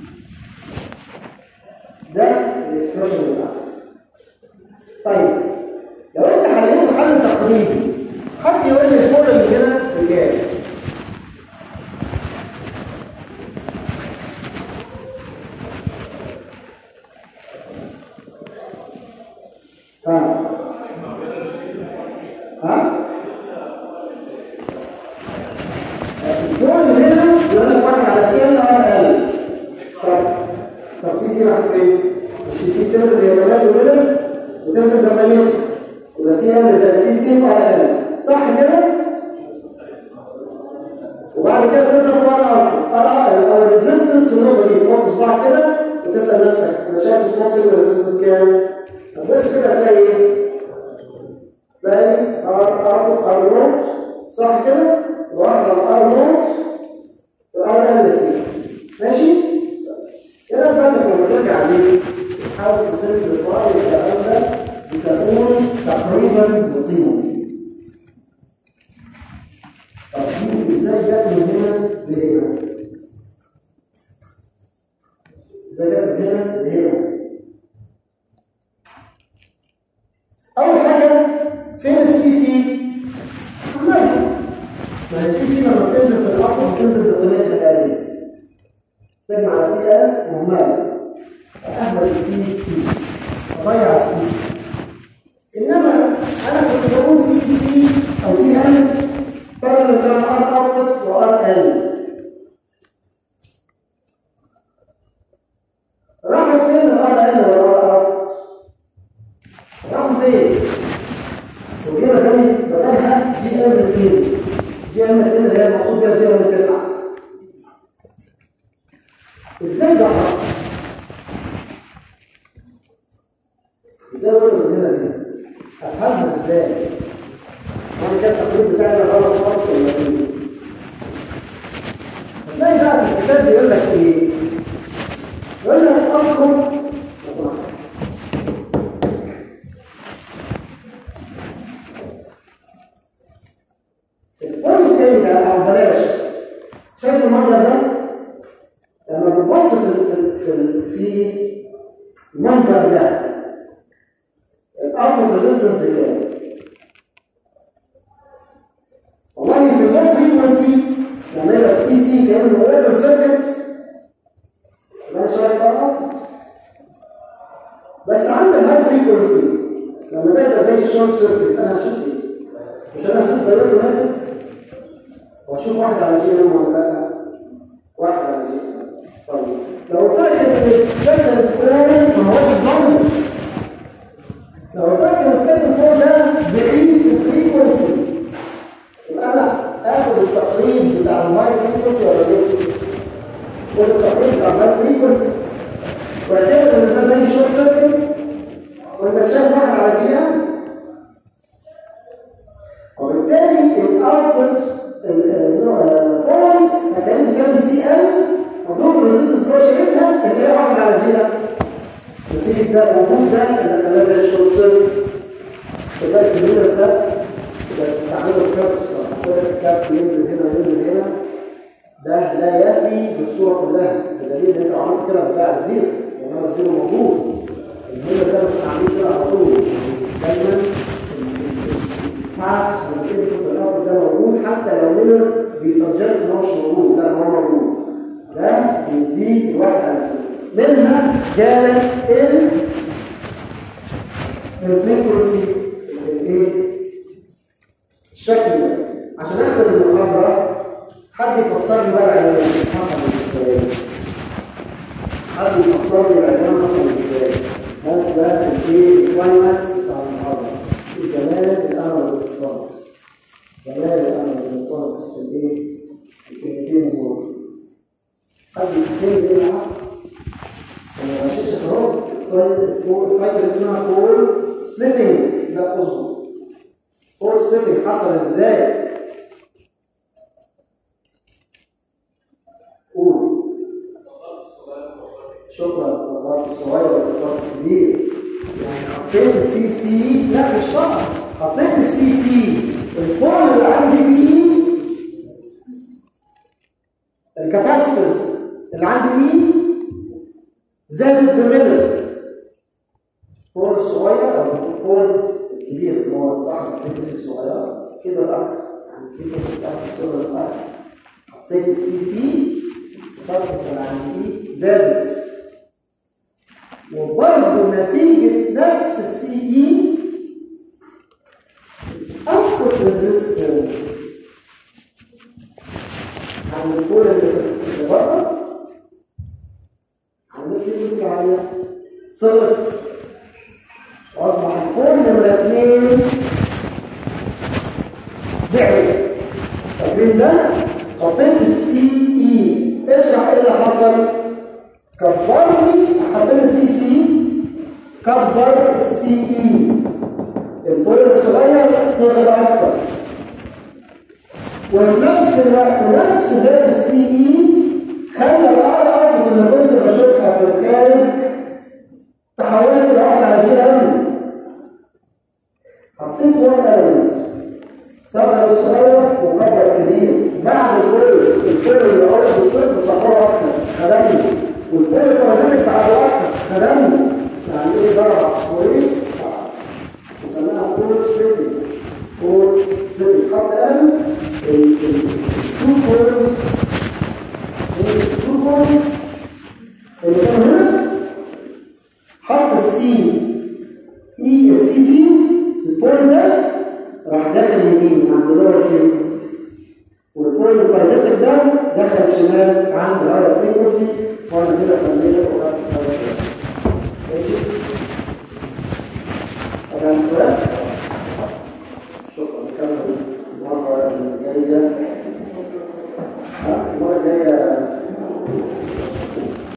ده الاكسبريشن بتاعته طيب لو انت حليته حل تقريبي حد يقول لي الكون اللي هنا بكام؟ ها ها الكون هنا يقول لك واحد على سي ال ار ال طب طب سي سي راحت فين؟ السي سي تنزل هي كمان وكده وتنزل بقيمتها يبقى سي ال زائد سي سي ار ال صح كده؟ وبعد كده تضرب ار ار او الريزستنس النقطه دي تحط صباعك كده وتسال نفسك انا شايف سمول سيجنال ريزستنس كام؟ بص كده هتلاقي ايه؟ تلاقي ار ار ار نوت صح كده؟ واحد على ار نوت والار ال سي ماشي؟ كده بالك لما ترجع عليه تحاول تسلك الفراغ الكلام ده بتكون تقريبا بقيمه طب دي ازاي جت من هنا لهنا؟ ازاي جت من هنا لهنا؟ أول حاجة فين السي سي؟ عمالة ما السي سي لما بتنزل في الأرض بتنزل بقيمتها الآلية تجمع السي ال مهملة أهمل السي سي أضيع السي سي إنما أنا كنت بقول سي سي أو سي ال فرق بين ار اوتبوت وار ال راحت فين الار ال والار اوتبوت؟ راحوا فين؟ وجينا تاني بدلها جي ام 2 جي ام 2 اللي هي المقصود بيها جي ام 9 ازاي ده حصل؟ ازاي وصل من هنا لهنا؟ افهمها ازاي؟ وانا كان التقرير بتاعي ده غلط خالص ولا ايه؟ هتلاقي بقى في الكتاب بيقول لك ايه؟ يقول لك اصلا البوينت التاني ده او بلاش شايف المنظر ده؟ لما بتبص في في في في المنظر ده الارض ريزيستنس بكام؟ والله في اللو فريكونسي لما يبقى السي سي كانه اوبن سيركت انا شايف ارض بس عند الهاي فريكونسي لما ده يبقى زي الشورت سيركت انا هشوف ايه؟ مش انا هشوف دايركت ماتت واشوف واحد على جي ام ولا لا واحد على جي ام طيب لو قلت لك ان السكند كون ما هوش ضمن لو قلت لك ان السكند كون ده بعيد في الفريكونسي يبقى انا اخد التقريب بتاع الهاي فريكونسي ولا لا؟ خد التقريب بتاع الهاي فريكونسي واعتبر ان ده زي شورت سيركت وانت شايف واحد على جي ام وبالتالي الاوتبوت الاون هتلاقيه بيساوي سي ال مضروب الريزستنس هو شايفها اللي هي واحد على جي ام نتيجه ده الوجود ده اللي خلاه زي الشورت سيركت كذلك اللينر ده اذا بتستعمله الشخص الكاب ينزل هنا وينزل هنا ده لا يفي بالصوره كلها بدليل ان انت عملت كده بتاع الزيرو انما الزيرو موجود اللينر ده ما بتستعملوش كده على طول دايما الباث والانبوت والاوتبوت ده موجود حتى لو ميلر بيسجست ان هو مش موجود لا هو موجود ده بيديك الواحد على منها جالت ال الفريكونسي الايه الشكل ده عشان اخد المحاضره حد يفسر لي بقى العنوان حصل ازاي حد يفسر لي العنوان حصل ازاي ده ده الايه الكلايماكس بتاع المحاضره جمال الامر الالكترونكس جمال الامر الالكترونكس في الايه الكلمتين دول حد يفهم لي ايه اللي حصل انا غشيش اهو القاعده اسمها كول سبليتنج لا اصبر كول سبليتنج حصل ازاي قول شكرا صغرت الصغير والفرق كبير يعني حطيت السي سي لا مش شرط حطيت السي سي الفول اللي عندي اي الكاباسيتنس اللي عندي اي زادت بملر الفول الصغير او الفول الكبير اللي هو صاحب الفيكس الصغيره كده اكتر يعني الفيكس بتاعت الصغير اكتر حطيت السي سي الكاباسيتنس اللي عندي اي زادت وبرضه نتيجة نفس السي اي output resistance عند الكور اللي بره عند الفريكونسي عالية صغرت واصبح الكور نمرة اتنين بعد طب مين ده؟ حطيت السي اي اشرح ايه اللي حصل؟ كبرني حطيت السي سي كبر السي اي الفول الصغير صغر اكتر وفي نفس الوقت نفس ذات السي اي خلى الار ار اللي كنت بشوفها في الخارج تحولت الى واحده على جي ام حطيت وان اليمنت صغر الصغير وكبر الكبير بعد الفول الفول اللي هو بالصفر صغره اكتر خدمني والفول كمان بعد اكتر خدمني يعني ايه ضرب عصفورين بنسميها كور سبيتنج كور سبيتنج خط قلم التو كورز التو كورز اللي كان هنا حط السي اي السي سي البول ده راح داخل يمين عند لور فريكونسي والبول البارازيتك ده دخل شمال عند الهاير فريكونسي وانا كده خلينا وقت ماشي طبعا الكلام